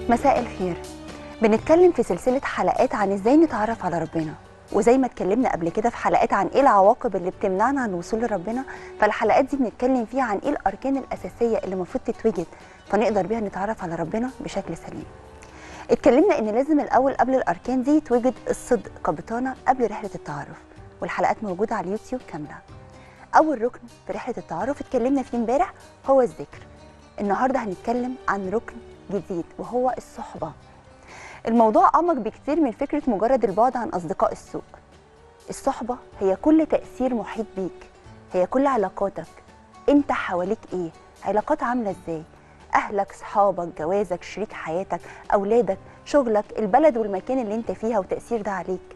مساء الخير بنتكلم في سلسلة حلقات عن ازاي نتعرف على ربنا وزي ما اتكلمنا قبل كده في حلقات عن ايه العواقب اللي بتمنعنا عن الوصول لربنا فالحلقات دي بنتكلم فيها عن ايه الاركان الاساسيه اللي المفروض تتوجد فنقدر بيها نتعرف على ربنا بشكل سليم اتكلمنا ان لازم الاول قبل الاركان دي يتوجد الصدق كبطانه قبل رحله التعارف والحلقات موجوده على اليوتيوب كامله اول ركن في رحله التعارف اتكلمنا فيه امبارح هو الذكر النهارده هنتكلم عن ركن جديد وهو الصحبه الموضوع اعمق بكتير من فكره مجرد البعد عن اصدقاء السوء الصحبه هي كل تاثير محيط بيك هي كل علاقاتك انت حواليك ايه علاقات عامله ازاي اهلك صحابك جوازك شريك حياتك اولادك شغلك البلد والمكان اللي انت فيها وتاثير ده عليك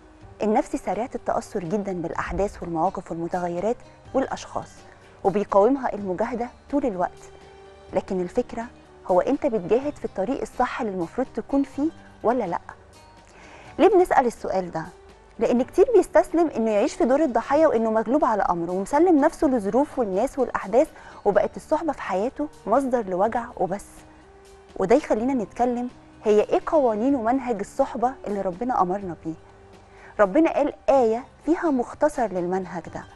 النفس سريعه التاثر جدا بالاحداث والمواقف والمتغيرات والاشخاص وبيقاومها المجاهده طول الوقت لكن الفكره هو انت بتجاهد في الطريق الصح اللي المفروض تكون فيه ولا لا ليه بنسال السؤال ده لان كتير بيستسلم انه يعيش في دور الضحيه وانه مغلوب على امره ومسلم نفسه لظروف والناس والاحداث وبقت الصحبه في حياته مصدر لوجع وبس وده يخلينا نتكلم هي ايه قوانين ومنهج الصحبه اللي ربنا امرنا بيه ربنا قال ايه فيها مختصر للمنهج ده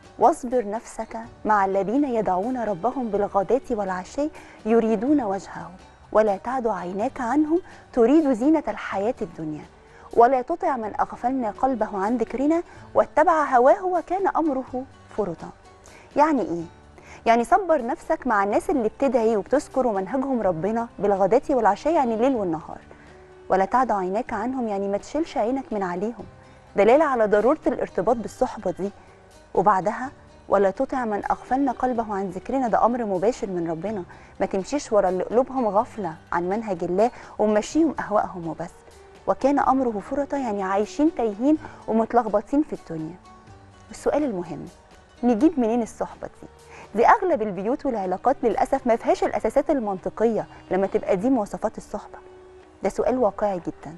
واصبر نفسك مع الذين يدعون ربهم بالغداة والعشي يريدون وجهه ولا تعد عيناك عنهم تريد زينة الحياة الدنيا ولا تطع من أغفلنا قلبه عن ذكرنا واتبع هواه وكان أمره فرطا يعني إيه؟ يعني صبر نفسك مع الناس اللي بتدعي وبتذكر منهجهم ربنا بالغداة والعشي يعني الليل والنهار ولا تعد عيناك عنهم يعني ما تشيلش عينك من عليهم دلالة على ضرورة الارتباط بالصحبة دي وبعدها ولا تطع من اغفلنا قلبه عن ذكرنا ده امر مباشر من ربنا ما تمشيش ورا اللي قلوبهم غفله عن منهج الله ومشيهم اهوائهم وبس وكان امره فرطا يعني عايشين تايهين ومتلخبطين في الدنيا السؤال المهم نجيب منين الصحبه دي دي اغلب البيوت والعلاقات للاسف ما فيهاش الاساسات المنطقيه لما تبقى دي مواصفات الصحبه ده سؤال واقعي جدا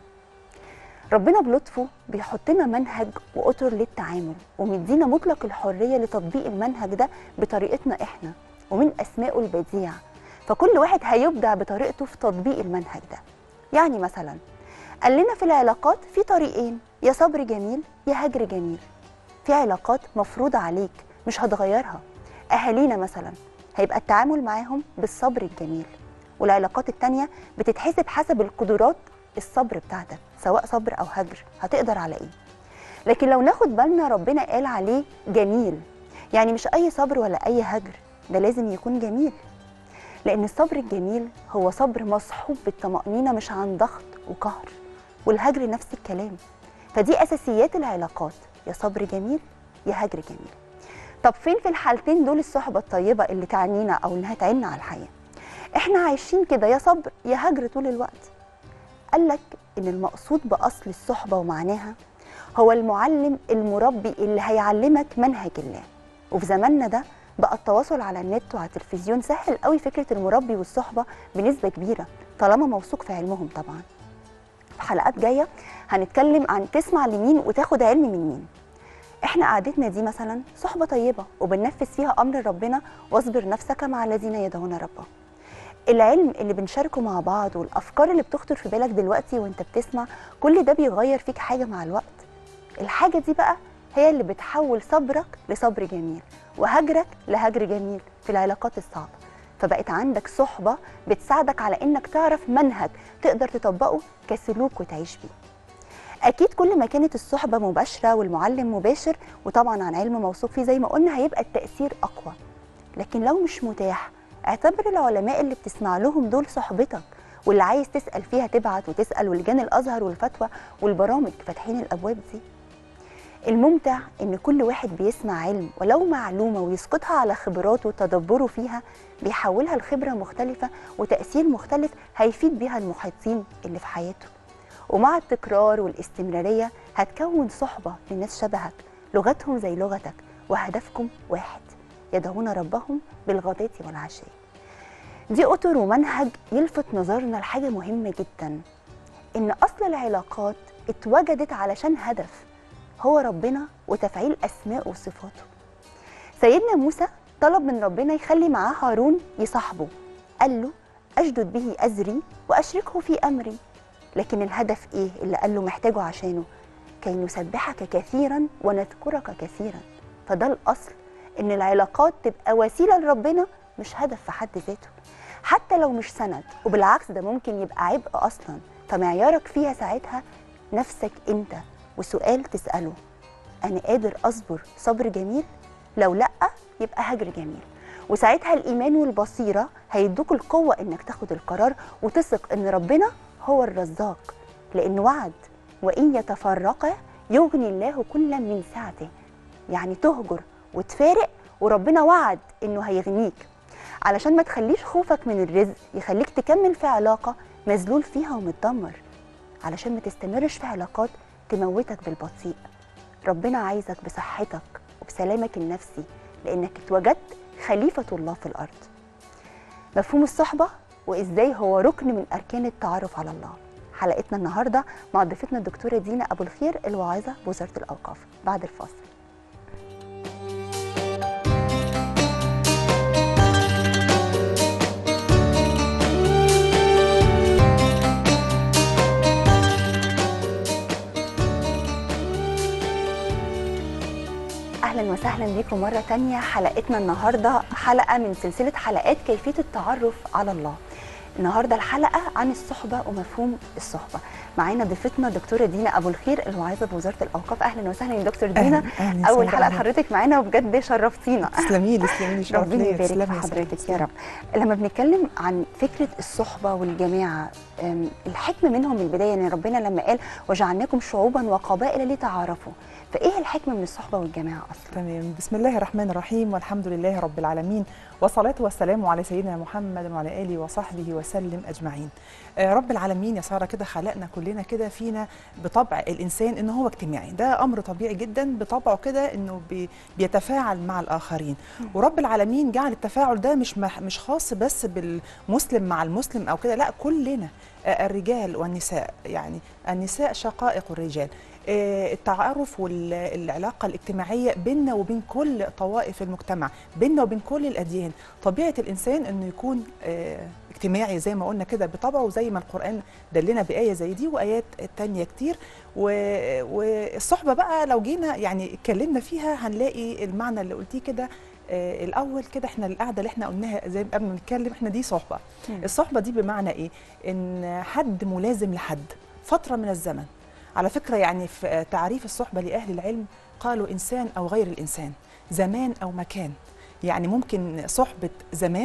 ربنا بلطفه بيحط لنا منهج واطر للتعامل ومدينا مطلق الحريه لتطبيق المنهج ده بطريقتنا احنا ومن اسمائه البديع فكل واحد هيبدع بطريقته في تطبيق المنهج ده يعني مثلا قال لنا في العلاقات في طريقين يا صبر جميل يا هجر جميل في علاقات مفروضه عليك مش هتغيرها اهالينا مثلا هيبقى التعامل معاهم بالصبر الجميل والعلاقات التانية بتتحسب حسب القدرات الصبر بتاعتك سواء صبر او هجر هتقدر على ايه لكن لو ناخد بالنا ربنا قال عليه جميل يعني مش اي صبر ولا اي هجر ده لازم يكون جميل لان الصبر الجميل هو صبر مصحوب بالطمانينه مش عن ضغط وقهر والهجر نفس الكلام فدي اساسيات العلاقات يا صبر جميل يا هجر جميل طب فين في الحالتين دول الصحبه الطيبه اللي تعنينا او انها تعيننا على الحياه احنا عايشين كده يا صبر يا هجر طول الوقت قال لك ان المقصود باصل الصحبه ومعناها هو المعلم المربي اللي هيعلمك منهج الله وفي زماننا ده بقى التواصل على النت وعلى التلفزيون سهل قوي فكره المربي والصحبه بنسبه كبيره طالما موثوق في علمهم طبعا في حلقات جايه هنتكلم عن تسمع لمين وتاخد علم من مين احنا قعدتنا دي مثلا صحبه طيبه وبننفذ فيها امر ربنا واصبر نفسك مع الذين يدعون ربهم العلم اللي بنشاركه مع بعض والافكار اللي بتخطر في بالك دلوقتي وانت بتسمع كل ده بيغير فيك حاجه مع الوقت الحاجه دي بقى هي اللي بتحول صبرك لصبر جميل وهجرك لهجر جميل في العلاقات الصعبه فبقت عندك صحبه بتساعدك على انك تعرف منهج تقدر تطبقه كسلوك وتعيش بيه اكيد كل ما كانت الصحبه مباشره والمعلم مباشر وطبعا عن علم موثوق فيه زي ما قلنا هيبقى التاثير اقوى لكن لو مش متاح اعتبر العلماء اللي بتسمع لهم دول صحبتك واللي عايز تسال فيها تبعت وتسال ولجان الازهر والفتوى والبرامج فاتحين الابواب دي الممتع ان كل واحد بيسمع علم ولو معلومه ويسقطها على خبراته وتدبره فيها بيحولها لخبره مختلفه وتاثير مختلف هيفيد بيها المحيطين اللي في حياته ومع التكرار والاستمراريه هتكون صحبه لناس شبهك لغتهم زي لغتك وهدفكم واحد يدعون ربهم بالغداة والعشي دي أطر ومنهج يلفت نظرنا لحاجة مهمة جدا إن أصل العلاقات اتوجدت علشان هدف هو ربنا وتفعيل أسماء وصفاته سيدنا موسى طلب من ربنا يخلي معاه هارون يصاحبه قال له اشدد به ازري واشركه في امري لكن الهدف ايه اللي قال له محتاجه عشانه كي نسبحك كثيرا ونذكرك كثيرا فده الاصل ان العلاقات تبقى وسيله لربنا مش هدف في حد ذاته حتى لو مش سند وبالعكس ده ممكن يبقى عبء اصلا فمعيارك فيها ساعتها نفسك انت وسؤال تساله انا قادر اصبر صبر جميل لو لا يبقى هجر جميل وساعتها الايمان والبصيره هيدوك القوه انك تاخد القرار وتثق ان ربنا هو الرزاق لان وعد وان يتفرقا يغني الله كلا من سعته يعني تهجر وتفارق وربنا وعد انه هيغنيك علشان ما تخليش خوفك من الرزق يخليك تكمل في علاقه مذلول فيها ومتدمر علشان ما تستمرش في علاقات تموتك بالبطيء ربنا عايزك بصحتك وبسلامك النفسي لانك اتوجدت خليفه الله في الارض مفهوم الصحبه وازاي هو ركن من اركان التعرف على الله حلقتنا النهارده مع ضيفتنا الدكتوره دينا ابو الخير الواعظه بوزاره الاوقاف بعد الفاصل اهلا وسهلا بكم مره تانية حلقتنا النهارده حلقه من سلسله حلقات كيفيه التعرف على الله النهارده الحلقه عن الصحبه ومفهوم الصحبه معانا ضيفتنا دكتوره دينا ابو الخير الواعظه بوزاره الاوقاف اهلا وسهلا يا دكتور دينا أهلاً- أهلاً اول وسهلاً. حلقه لحضرتك معانا وبجد شرفتينا تسلمي لي تسلمي لي شرف ربنا ليا. يبارك تسلمي في يا حضرتك سيدي. يا رب لما بنتكلم عن فكره الصحبه والجماعه أم، الحكمه منهم من البدايه يعني ربنا لما قال وجعلناكم شعوبا وقبائل لتعارفوا فايه الحكمه من الصحبه والجماعه اصلا تمام بسم الله الرحمن الرحيم والحمد لله رب العالمين والصلاة والسلام على سيدنا محمد وعلى آله وصحبه وسلم أجمعين آه، رب العالمين يا سارة كده خلقنا كلنا كده فينا بطبع الإنسان إن هو اجتماعي ده أمر طبيعي جدا بطبعه كده إنه بي- بيتفاعل مع الآخرين ورب العالمين جعل التفاعل ده مش مح- مش خاص بس بالمسلم مع المسلم أو كده لا كلنا آه، الرجال والنساء يعني النساء شقائق الرجال آه، التعارف والعلاقة الاجتماعية بيننا وبين كل طوائف المجتمع بيننا وبين كل الأديان طبيعة الإنسان أنه يكون آه، اجتماعي زي ما قلنا كده بطبعه زي ما القرآن دلنا بآية زي دي وآيات تانية كتير و- والصحبة بقى لو جينا يعني اتكلمنا فيها هنلاقي المعنى اللي قلتيه كده آه، الأول كده احنا القعدة اللي احنا قلناها زي قبل ما نتكلم احنا دي صحبة مم. الصحبة دي بمعنى ايه؟ ان حد ملازم لحد فترة من الزمن على فكرة يعني في تعريف الصحبة لأهل العلم قالوا إنسان أو غير الإنسان زمان أو مكان يعني ممكن صحبة زمان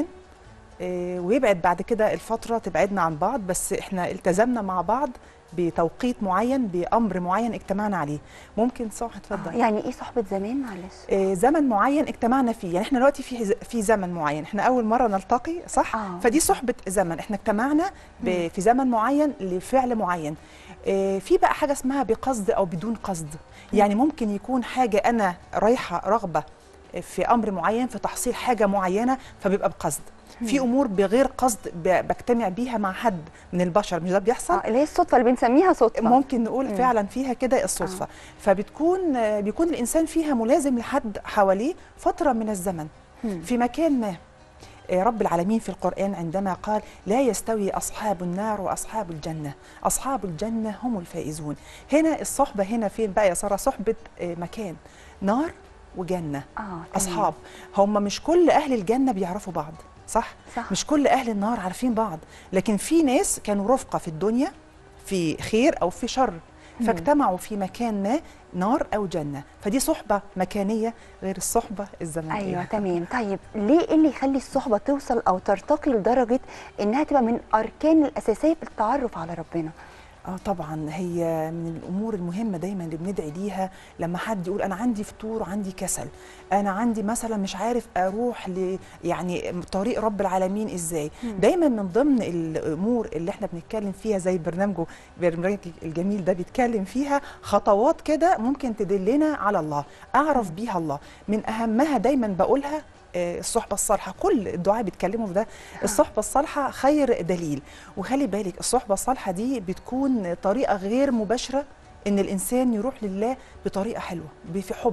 آه، ويبعد بعد كده الفترة تبعدنا عن بعض بس احنا التزمنا مع بعض بتوقيت معين بأمر معين اجتمعنا عليه ممكن صح اتفضل يعني ايه صحبه زمان معلش آه، زمن معين اجتمعنا فيه يعني احنا دلوقتي في في زمن معين احنا اول مره نلتقي صح آه. فدي صحبه زمن احنا اجتمعنا ب- في زمن معين لفعل معين آه، في بقى حاجه اسمها بقصد او بدون قصد يعني ممكن يكون حاجه انا رايحه رغبه في امر معين في تحصيل حاجه معينه فبيبقى بقصد في امور بغير قصد ب- بجتمع بيها مع حد من البشر مش ده بيحصل اه اللي هي الصدفه اللي بنسميها صدفه ممكن نقول مم. فعلا فيها كده الصدفه فبتكون آه، بيكون الانسان فيها ملازم لحد حواليه فتره من الزمن مم. في مكان ما آه، رب العالمين في القرآن عندما قال لا يستوي أصحاب النار وأصحاب الجنة أصحاب الجنة هم الفائزون هنا الصحبة هنا فين بقى يا سارة صحبة آه، مكان نار وجنة اه تمام. أصحاب هم مش كل أهل الجنة بيعرفوا بعض صح؟ صح. مش كل أهل النار عارفين بعض لكن في ناس كانوا رفقة في الدنيا في خير أو في شر فاجتمعوا في مكان ما نار أو جنة فدي صحبة مكانية غير الصحبة الزمنية ايوه تمام طيب ليه إيه اللي يخلي الصحبه توصل او ترتقي لدرجه انها تبقى من اركان الاساسيه في التعرف على ربنا اه طبعا هي من الامور المهمه دايما اللي بندعي ليها لما حد يقول انا عندي فتور وعندي كسل انا عندي مثلا مش عارف اروح ل يعني طريق رب العالمين ازاي دايما من ضمن الامور اللي احنا بنتكلم فيها زي برنامجه برنامج الجميل ده بيتكلم فيها خطوات كده ممكن تدلنا على الله اعرف بيها الله من اهمها دايما بقولها آه، الصحبة الصالحة كل الدعاء بيتكلموا في ده الصحبة الصالحة خير دليل وخلي بالك الصحبة الصالحة دي بتكون طريقة غير مباشرة ان الانسان يروح لله بطريقة حلوة ب- في حب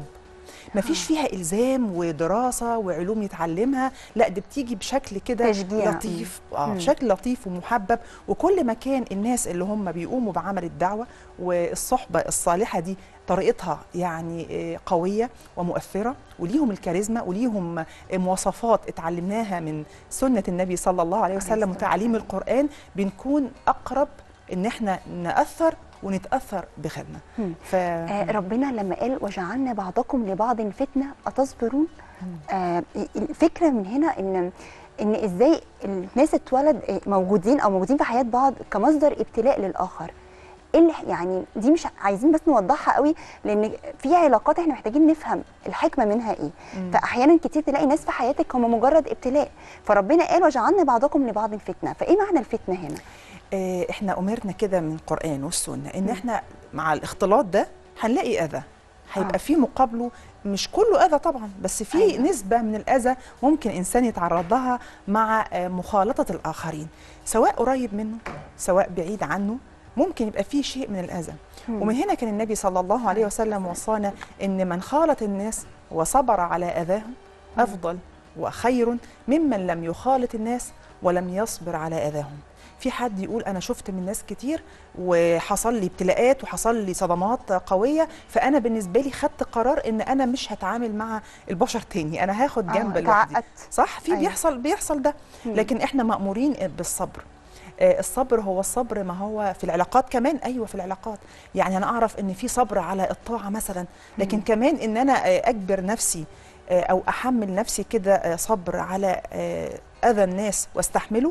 ما فيش فيها الزام ودراسه وعلوم يتعلمها لا دي بتيجي بشكل كده تشجيع. لطيف اه مم. بشكل لطيف ومحبب وكل ما كان الناس اللي هم بيقوموا بعمل الدعوه والصحبه الصالحه دي طريقتها يعني آه، قويه ومؤثره وليهم الكاريزما وليهم آه، مواصفات اتعلمناها من سنه النبي صلى الله عليه وسلم الصلاة وتعليم القران بنكون اقرب ان احنا ناثر ونتاثر بغيرنا مم. ف آه ربنا لما قال وجعلنا بعضكم لبعض فتنه اتصبرون آه الفكره من هنا ان ان ازاي الناس اتولد آه، موجودين او موجودين في حياه بعض كمصدر ابتلاء للاخر ايه اللي يعني دي مش عايزين بس نوضحها قوي لان في علاقات احنا محتاجين نفهم الحكمه منها ايه مم. فاحيانا كتير تلاقي ناس في حياتك هم مجرد ابتلاء فربنا قال وجعلنا بعضكم لبعض فتنه فايه معنى الفتنه هنا آه، احنا امرنا كده من القران والسنه ان مم. احنا مع الاختلاط ده هنلاقي اذى هيبقى آه. في مقابله مش كله اذى طبعا بس في أيوة. أيوة. نسبه من الاذى ممكن انسان يتعرض لها مع آه، مخالطه الاخرين سواء قريب منه سواء بعيد عنه ممكن يبقى فيه شيء من الاذى مم. ومن هنا كان النبي صلى الله عليه وسلم وصانا ان من خالط الناس وصبر على اذاهم افضل وخير ممن لم يخالط الناس ولم يصبر على اذاهم في حد يقول انا شفت من ناس كتير وحصل لي ابتلاءات وحصل لي صدمات قويه فانا بالنسبه لي خدت قرار ان انا مش هتعامل مع البشر تاني انا هاخد جنب آه، لوحدي اتعقدت. صح في أيوة. بيحصل بيحصل ده مم. لكن احنا مأمورين بالصبر آه، الصبر هو الصبر ما هو في العلاقات كمان ايوه في العلاقات يعني انا اعرف ان في صبر على الطاعه مثلا لكن كمان ان انا آه، اجبر نفسي آه، او احمل نفسي كده آه، صبر على آه، اذى الناس واستحمله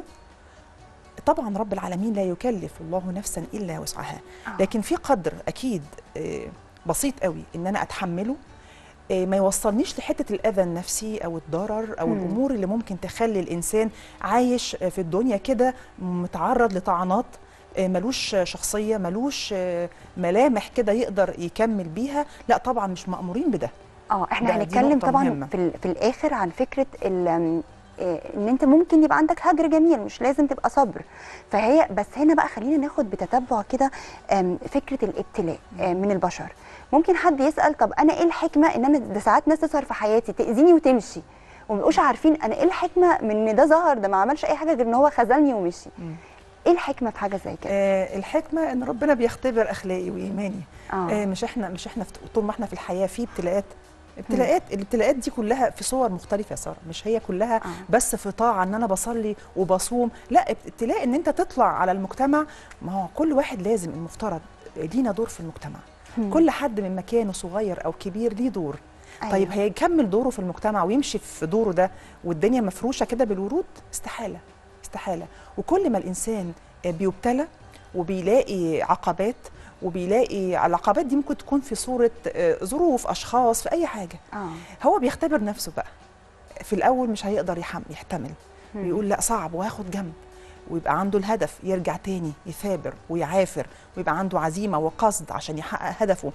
طبعا رب العالمين لا يكلف الله نفسا الا وسعها آه. لكن في قدر اكيد آه، بسيط قوي ان انا اتحمله آه، ما يوصلنيش لحته الاذى النفسي او الضرر او مم. الامور اللي ممكن تخلي الانسان عايش آه، في الدنيا كده متعرض لطعنات آه، ملوش شخصيه ملوش آه، ملامح كده يقدر يكمل بيها لا طبعا مش مامورين بده اه احنا ده- دي هنتكلم نقطة طبعا مهمة. في, ال- في الاخر عن فكره ال- آم، آه، ان انت ممكن يبقى عندك هجر جميل مش لازم تبقى صبر فهي بس هنا بقى خلينا ناخد بتتبع كده آم، فكره الابتلاء آه، من البشر ممكن حد يسال طب انا ايه الحكمه ان انا ده ساعات ناس تظهر في حياتي تاذيني وتمشي ومبقوش عارفين انا ايه الحكمه من ان ده ظهر ده ما عملش اي حاجه غير ان هو خذلني ومشي مم. ايه الحكمه في حاجه زي كده آه، الحكمه ان ربنا بيختبر اخلاقي وايماني اه آه، مش احنا مش احنا في- طول ما احنا في الحياه في ابتلاءات ابتلاءات الابتلاءات دي كلها في صور مختلفه يا ساره مش هي كلها آه. بس في طاعه ان انا بصلي وبصوم لا ابتلاء ان انت تطلع على المجتمع ما هو كل واحد لازم المفترض لينا دور في المجتمع مم. كل حد من مكانه صغير او كبير ليه دور أيوة. طيب هيكمل دوره في المجتمع ويمشي في دوره ده والدنيا مفروشه كده بالورود استحاله استحاله وكل ما الانسان بيبتلى وبيلاقي عقبات وبيلاقي العقبات دي ممكن تكون في صوره آه، ظروف اشخاص في اي حاجه اه هو بيختبر نفسه بقى في الاول مش هيقدر يحم- يحتمل مم. ويقول لا صعب وهاخد جنب ويبقى عنده الهدف يرجع تاني يثابر ويعافر ويبقى عنده عزيمه وقصد عشان يحقق هدفه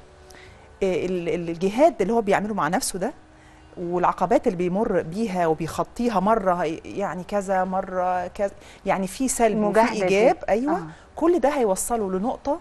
إيه ال- الجهاد اللي هو بيعمله مع نفسه ده والعقبات اللي بيمر بيها وبيخطيها مره هي- يعني كذا مره كذا يعني في سلب وفي المجاهدة دي. ايجاب ايوه آه. كل ده هيوصله لنقطه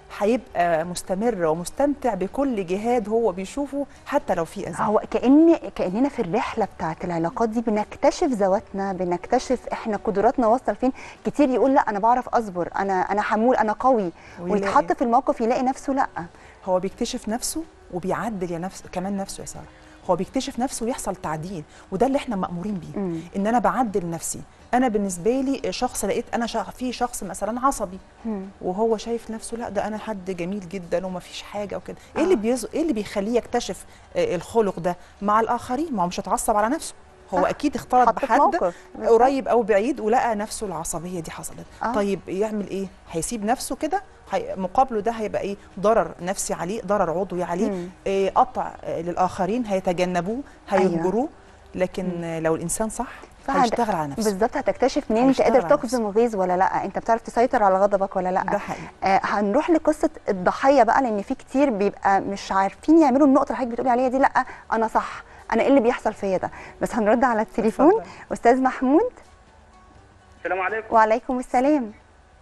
هيبقى مستمر ومستمتع بكل جهاد هو بيشوفه حتى لو في اذى هو كأن كأننا في الرحلة بتاعت العلاقات دي بنكتشف ذواتنا بنكتشف احنا قدراتنا واصلة لفين كتير يقول لا انا بعرف اصبر انا انا حمول انا قوي ويلاقي- ويتحط في الموقف يلاقي نفسه لا هو بيكتشف نفسه وبيعدل يا نفس كمان نفسه يا ساره هو بيكتشف نفسه ويحصل تعديل وده اللي احنا مأمورين بيه مم. ان انا بعدل نفسي انا بالنسبه لي شخص لقيت انا شخ في شخص مثلا عصبي مم. وهو شايف نفسه لا ده انا حد جميل جدا وما فيش حاجه وكده ايه آه. اللي بيز... ايه اللي بيخليه يكتشف آه، الخلق ده مع الاخرين ما هو مش هيتعصب على نفسه هو صح. اكيد اختلط حط في بحد موقف. قريب او بعيد ولقى نفسه العصبيه دي حصلت آه. طيب يعمل ايه هيسيب نفسه كده هي... مقابله ده هيبقى ايه ضرر نفسي عليه ضرر عضوي عليه مم. إيه قطع آه، للاخرين هيتجنبوه أيوة. هيهجروه لكن آه، لو الانسان صح فهت- هيشتغل على نفسه بالظبط هتكتشف منين انت هيشتغل قادر على تقزم الغيظ ولا لا انت بتعرف تسيطر على غضبك ولا لا ده حقيقي آه هنروح لقصه الضحيه بقى لان في كتير بيبقى مش عارفين يعملوا النقطه اللي حضرتك بتقولي عليها دي لا انا صح انا ايه اللي بيحصل فيا ده بس هنرد على التليفون اتفضل. استاذ محمود السلام عليكم وعليكم السلام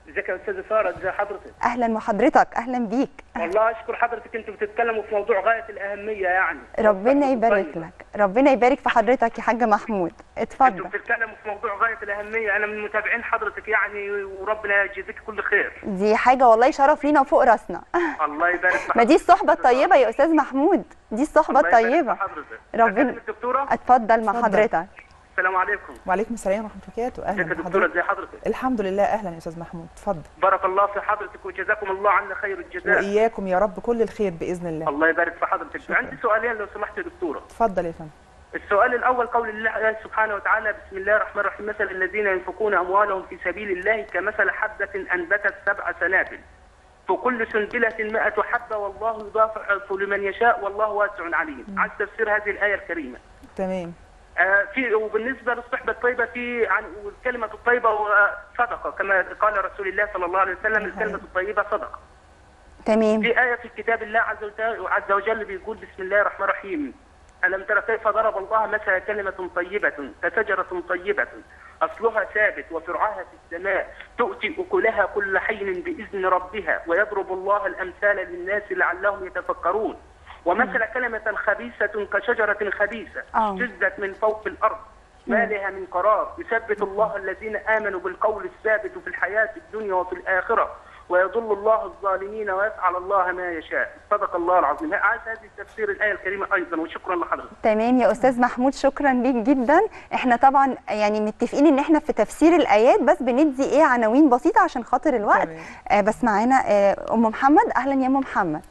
ازيك يا استاذه ساره ازي حضرتك اهلا وحضرتك اهلا بيك والله اشكر حضرتك انتوا بتتكلموا في موضوع غايه الاهميه يعني ربنا موضوع يبارك طيب. لك ربنا يبارك في حضرتك يا حاج محمود انتوا اتفضل بتتكلموا في موضوع غايه الاهميه انا من متابعين حضرتك يعني وربنا يجزيك كل خير دي حاجه والله شرف لينا وفوق راسنا الله يبارك في ما دي حضرتك. الصحبه الطيبه يا استاذ محمود دي الصحبه الله يبارك في الطيبه حضرتك ربنا- أكلم الدكتوره اتفضل مع اتفضل. حضرتك السلام عليكم وعليكم السلام ورحمه الله وبركاته ازيك اهلا يا دكتوره بحضرتك ازي حضرتك الحمد لله اهلا يا استاذ محمود اتفضل بارك الله في حضرتك وجزاكم الله عنا خير الجزاء واياكم يا رب كل الخير باذن الله الله يبارك في حضرتك شكرا. عندي سؤالين لو سمحت يا دكتوره اتفضل يا فندم السؤال الأول قول الله سبحانه وتعالى بسم الله الرحمن الرحيم مثل الذين ينفقون أموالهم في سبيل الله كمثل حبة أنبتت سبع سنابل فكل سنبلة مائة حبة والله يضاعف لمن يشاء والله واسع عليم عن تفسير هذه الآية الكريمة تمام آه، في وبالنسبة للصحبة الطيبة في عن والكلمة الطيبة صدقة كما قال رسول الله صلى الله عليه وسلم الكلمة الطيبة صدقة تمام في آية في كتاب الله عز وجل, عز وجل بيقول بسم الله الرحمن الرحيم ألم تر كيف ضرب الله مثل كلمة طيبة كشجرة طيبة أصلها ثابت وفرعها في السماء تؤتي أكلها كل حين بإذن ربها ويضرب الله الأمثال للناس لعلهم يتفكرون ومثل كلمة خبيثة كشجرة خبيثة آه. اجتزت من فوق الأرض ما لها من قرار يثبت الله الذين آمنوا بالقول الثابت في الحياة الدنيا وفي الآخرة ويضل الله الظالمين ويفعل الله ما يشاء صدق الله العظيم عايز هذه تفسير الآية الكريمة أيضا وشكرا لحضرتك تمام يا استاذ محمود شكرا ليك جدا احنا طبعا يعني متفقين ان احنا في تفسير الايات بس بندي ايه عناوين بسيطه عشان خاطر الوقت تمام. آه بس معانا آه ام محمد اهلا يا ام محمد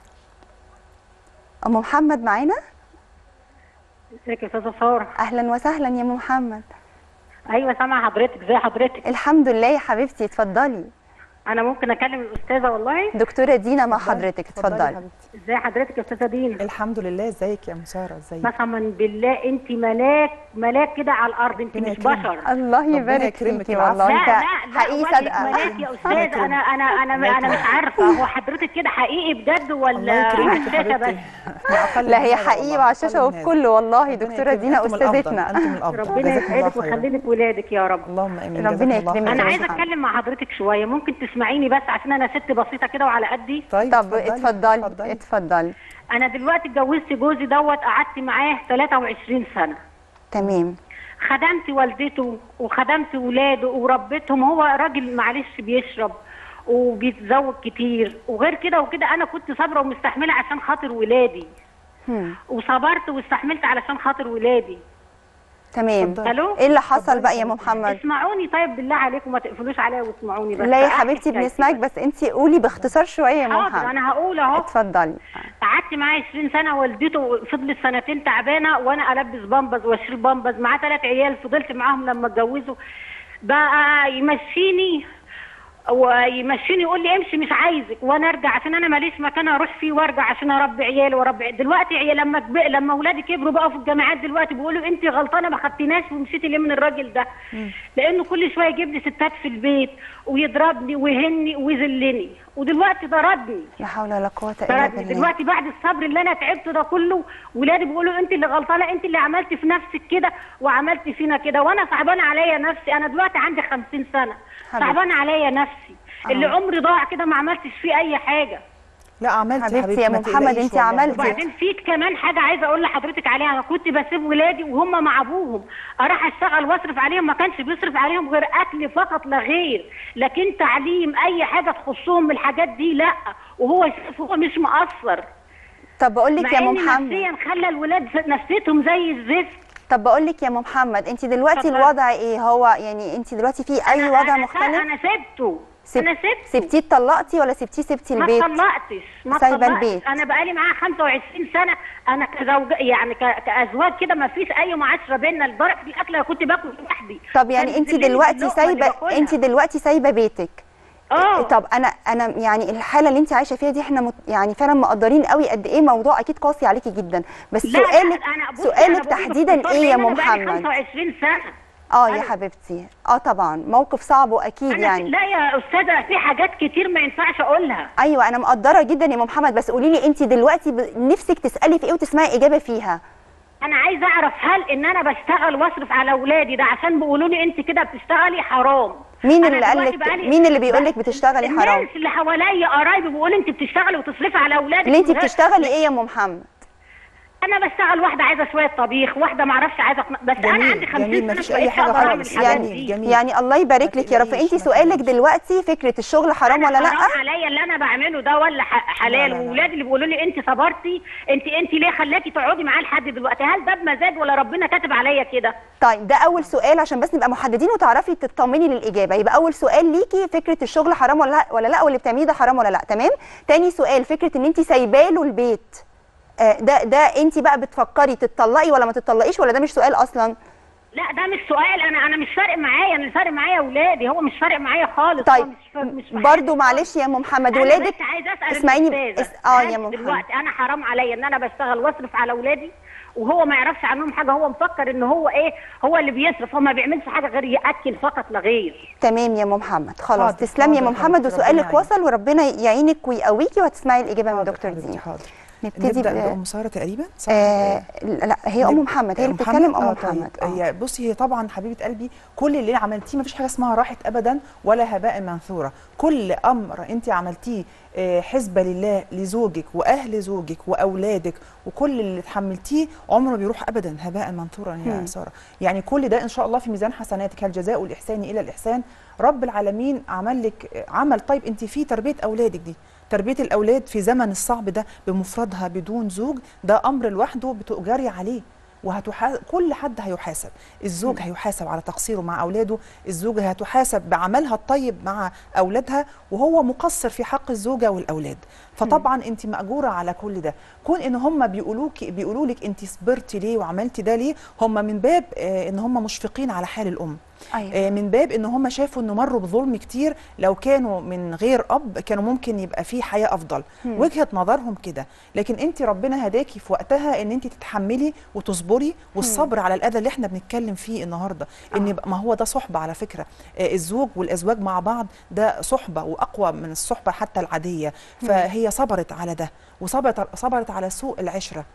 ام محمد معانا ازيك يا استاذه ساره اهلا وسهلا يا ام محمد ايوه سامعه حضرتك ازي حضرتك الحمد لله يا حبيبتي اتفضلي انا ممكن اكلم الاستاذه والله دكتوره دينا مع حضرتك اتفضلي يا اتفضلي حبيبتي. ازي حضرتك يا استاذه دينا الحمد لله ازيك يا ام ساره ازيك قسما بالله انت ملاك ملاك كده على الارض انت ربنا مش يكرمك. بشر الله ربنا يبارك يكرمك فيكي العفو. والله لا انت لا لا حقيقي وجهك صادقه ملاك يا استاذ يكرمك. انا انا انا الله انا مش يكرمك. عارفه هو حضرتك كده حقيقي بجد الله ولا يكرمك يا على الشاشه بس حبيبتي إحنا أقل لا من هي هذا حقيقي والله، وعلى أقل الشاشه من وفي هذا. كله والله ربنا دكتوره يكرمك. دينا أنتم الأفضل، استاذتنا انتم الافضل ربنا جزاكم الله يسعدك خيرا ويخلي لك ولادك يا رب اللهم امين ربنا جزاكم الله يكرمك. خيرا. انا يا عايزه محمد. اتكلم مع حضرتك شويه ممكن تسمعيني بس عشان انا ست بسيطه كده وعلى قدي طيب طب اتفضلي اتفضلي انا دلوقتي اتجوزت جوزي دوت قعدت معاه 23 سنه تمام خدمت والدته وخدمت ولاده وربيتهم هو راجل معلش بيشرب وبيتزوج كتير وغير كده وكده انا كنت صابره ومستحمله عشان خاطر ولادي هم. وصبرت واستحملت علشان خاطر ولادي تمام اتفضلي. الو ايه اللي حصل اتفضلي بقى يا ام حبيبتي. محمد اسمعوني طيب بالله عليكم ما تقفلوش عليا واسمعوني بس لا يا أحكي حبيبتي حكايتي بنسمعك بس انت قولي باختصار شويه يا ام حاضر محمد انا هقول اهو اتفضلي قعدت معاه 20 سنه والدته فضلت سنتين تعبانه وانا البس بامبز واشيل بامبز معاه ثلاث عيال فضلت معاهم لما اتجوزوا بقى يمشيني ويمشيني يقول لي امشي مش عايزك وانا ارجع عشان انا ماليش مكان اروح فيه وارجع عشان اربي عيالي واربي دلوقتي عيال لما كب... لما اولادي كبروا بقى في الجامعات دلوقتي بيقولوا انت غلطانه ما خدتيناش ومشيتي ليه من الراجل ده لانه كل شويه يجيب لي ستات في البيت ويضربني ويهني ويذلني ودلوقتي ضربني لا حول ولا قوه الا ضربني بالله دلوقتي بعد الصبر اللي انا تعبته ده كله ولادي بيقولوا انت اللي غلطانه انت اللي عملتي في نفسك كده وعملت فينا كده وانا صعبان عليا نفسي انا دلوقتي عندي 50 سنه حبيبتي. صعبان عليا نفسي اللي آه. عمري ضاع كده ما عملتش فيه اي حاجه لا عملتي حبيبتي حبيبتي يا ما أم محمد، تقلقيش انت والله. عملتي. وبعدين في كمان حاجه عايزه اقول لحضرتك عليها انا كنت بسيب ولادي وهم مع ابوهم اروح اشتغل واصرف عليهم ما كانش بيصرف عليهم غير اكل فقط لا غير لكن تعليم اي حاجه تخصهم من الحاجات دي لا وهو شايف هو مش مقصر طب بقول لك مع يا ام ان محمد نفسيا خلى الولاد نفسيتهم زي الزفت طب بقول لك يا ام محمد انت دلوقتي اتفضلي. الوضع ايه هو يعني انت دلوقتي في اي وضع أنا- مختلف انا سبته سب- انا سبته سبتيه اتطلقتي ولا سبتيه سبتي ما البيت اتطلقتش ما سايبة اتطلقتش البيت. انا بقالي معاه 25 سنه انا كزوج يعني ك- كازواج كده ما فيش اي معاشره بيننا لدرجه في الاكل انا كنت باكل لوحدي طب يعني كان انت بالليل دلوقتي اللقمة اللي سايبه باكلها. انت دلوقتي سايبه بيتك اه طب انا انا يعني الحاله اللي انت عايشه فيها دي احنا مت يعني فعلا مقدرين قوي قد ايه موضوع اكيد قاسي عليكي جدا بس لا، لا، سؤالك أنا بصي، سؤالك أنا بقول تحديدا باختصار ايه يا لأن ام أنا بقالي محمد 25 سنه اه يا أنا- حبيبتي اه طبعا موقف صعب واكيد أنا يعني لا يا استاذه في حاجات كتير ما ينفعش اقولها ايوه انا مقدره جدا يا ام محمد بس قولي لي انت دلوقتي ب... نفسك تسالي في ايه وتسمعي اجابه فيها انا عايزه اعرف هل ان انا بشتغل واصرف على اولادي ده عشان بيقولوا لي انت كده بتشتغلي حرام مين أنا اللي قال دلوقتي لك بقالي- مين اللي بيقول لك بس بتشتغلي حرام الناس اللي حواليا قرايبي بيقولوا انت بتشتغلي وتصرفي على اولادك اللي انت من غير- بتشتغلي ايه يا ام محمد انا بشتغل واحده عايزه شويه طبيخ واحده ما اعرفش عايزه أقن- بس انا جميل، عندي 50 جميل، سنه مفيش فبقيت أي حاجة أقدر أعمل خالص. الحاجات يعني دي. جميل. يعني الله يبارك ما لك يا رب تقلقيش، انت ما سؤالك تقلقيش. دلوقتي فكره الشغل حرام أنا ولا لا حرام عليا اللي انا بعمله ده ولا ح- حلال لا، لا، لا. واولادي اللي بيقولوا لي انت صبرتي انت انت ليه خلاكي تقعدي معاه لحد دلوقتي هل ده بمزاج ولا ربنا كاتب عليا كده طيب ده اول سؤال عشان بس نبقى محددين وتعرفي تطمني للاجابه يبقى اول سؤال ليكي فكره الشغل حرام ولا لا ولا لا واللي بتعمليه ده حرام ولا لا تمام تاني سؤال فكره ان انت سايباه له البيت آه، ده ده انت بقى بتفكري تتطلقي ولا ما تتطلقيش ولا ده مش سؤال اصلا لا ده مش سؤال انا انا مش فارق معايا انا اللي فارق معايا اولادي هو مش فارق معايا خالص هو طيب مش فا- مش في برضو حياتي معلش يا ام محمد أنا ولادك بس عايزه اسال اسمعيني الأستاذة، اس- اه هل يا ام محمد دلوقتي انا حرام عليا ان انا بشتغل واصرف على اولادي وهو ما يعرفش عنهم حاجه هو مفكر ان هو ايه هو اللي بيصرف هو ما بيعملش حاجه غير ياكل فقط لا غير تمام يا ام محمد خلاص حاضر، تسلمي يا ام حاضر محمد حبيبتي، ربنا وسؤالك يعينك. وصل وربنا يعينك ويقويكي وهتسمعي الاجابه من حاضر دكتور حبيبتي، زين حاضر نبتدي نبدا ب- بام ساره تقريبا صح آه لا هي ام محمد هي اللي بتتكلم ام آه محمد طيب. اه هي بصي هي طبعا حبيبه قلبي كل اللي عملتيه ما فيش حاجه اسمها راحت ابدا ولا هباء منثورا كل امر انت عملتيه آه، حسبه لله لزوجك واهل زوجك واولادك وكل اللي اتحملتيه عمره ما بيروح ابدا هباء منثورا يا مم. ساره يعني كل ده ان شاء الله في ميزان حسناتك هل جزاء الاحسان الى الاحسان رب العالمين عمل لك آه، عمل طيب انت في تربيه اولادك دي تربيه الاولاد في زمن الصعب ده بمفردها بدون زوج ده امر لوحده بتؤجري عليه وهتحاسب كل حد هيحاسب الزوج هيحاسب على تقصيره مع اولاده الزوجه هتحاسب بعملها الطيب مع اولادها وهو مقصر في حق الزوجه والاولاد فطبعا انت ماجوره على كل ده كون ان هم بيقولوك بيقولوا لك انت صبرتي ليه وعملتي ده ليه هم من باب آه، ان هم مشفقين على حال الام ايوه آه، من باب ان هم شافوا انه مروا بظلم كتير لو كانوا من غير اب كانوا ممكن يبقى في حياه افضل مم. وجهه نظرهم كده لكن انت ربنا هداكي في وقتها ان انت تتحملي وتصبري والصبر على الاذى اللي احنا بنتكلم فيه النهارده ان آه. يبقى- ما هو ده صحبه على فكره آه، الزوج والازواج مع بعض ده صحبه واقوى من الصحبه حتى العاديه فهي صبرت على ده وصبرت صبرت على سوء العشره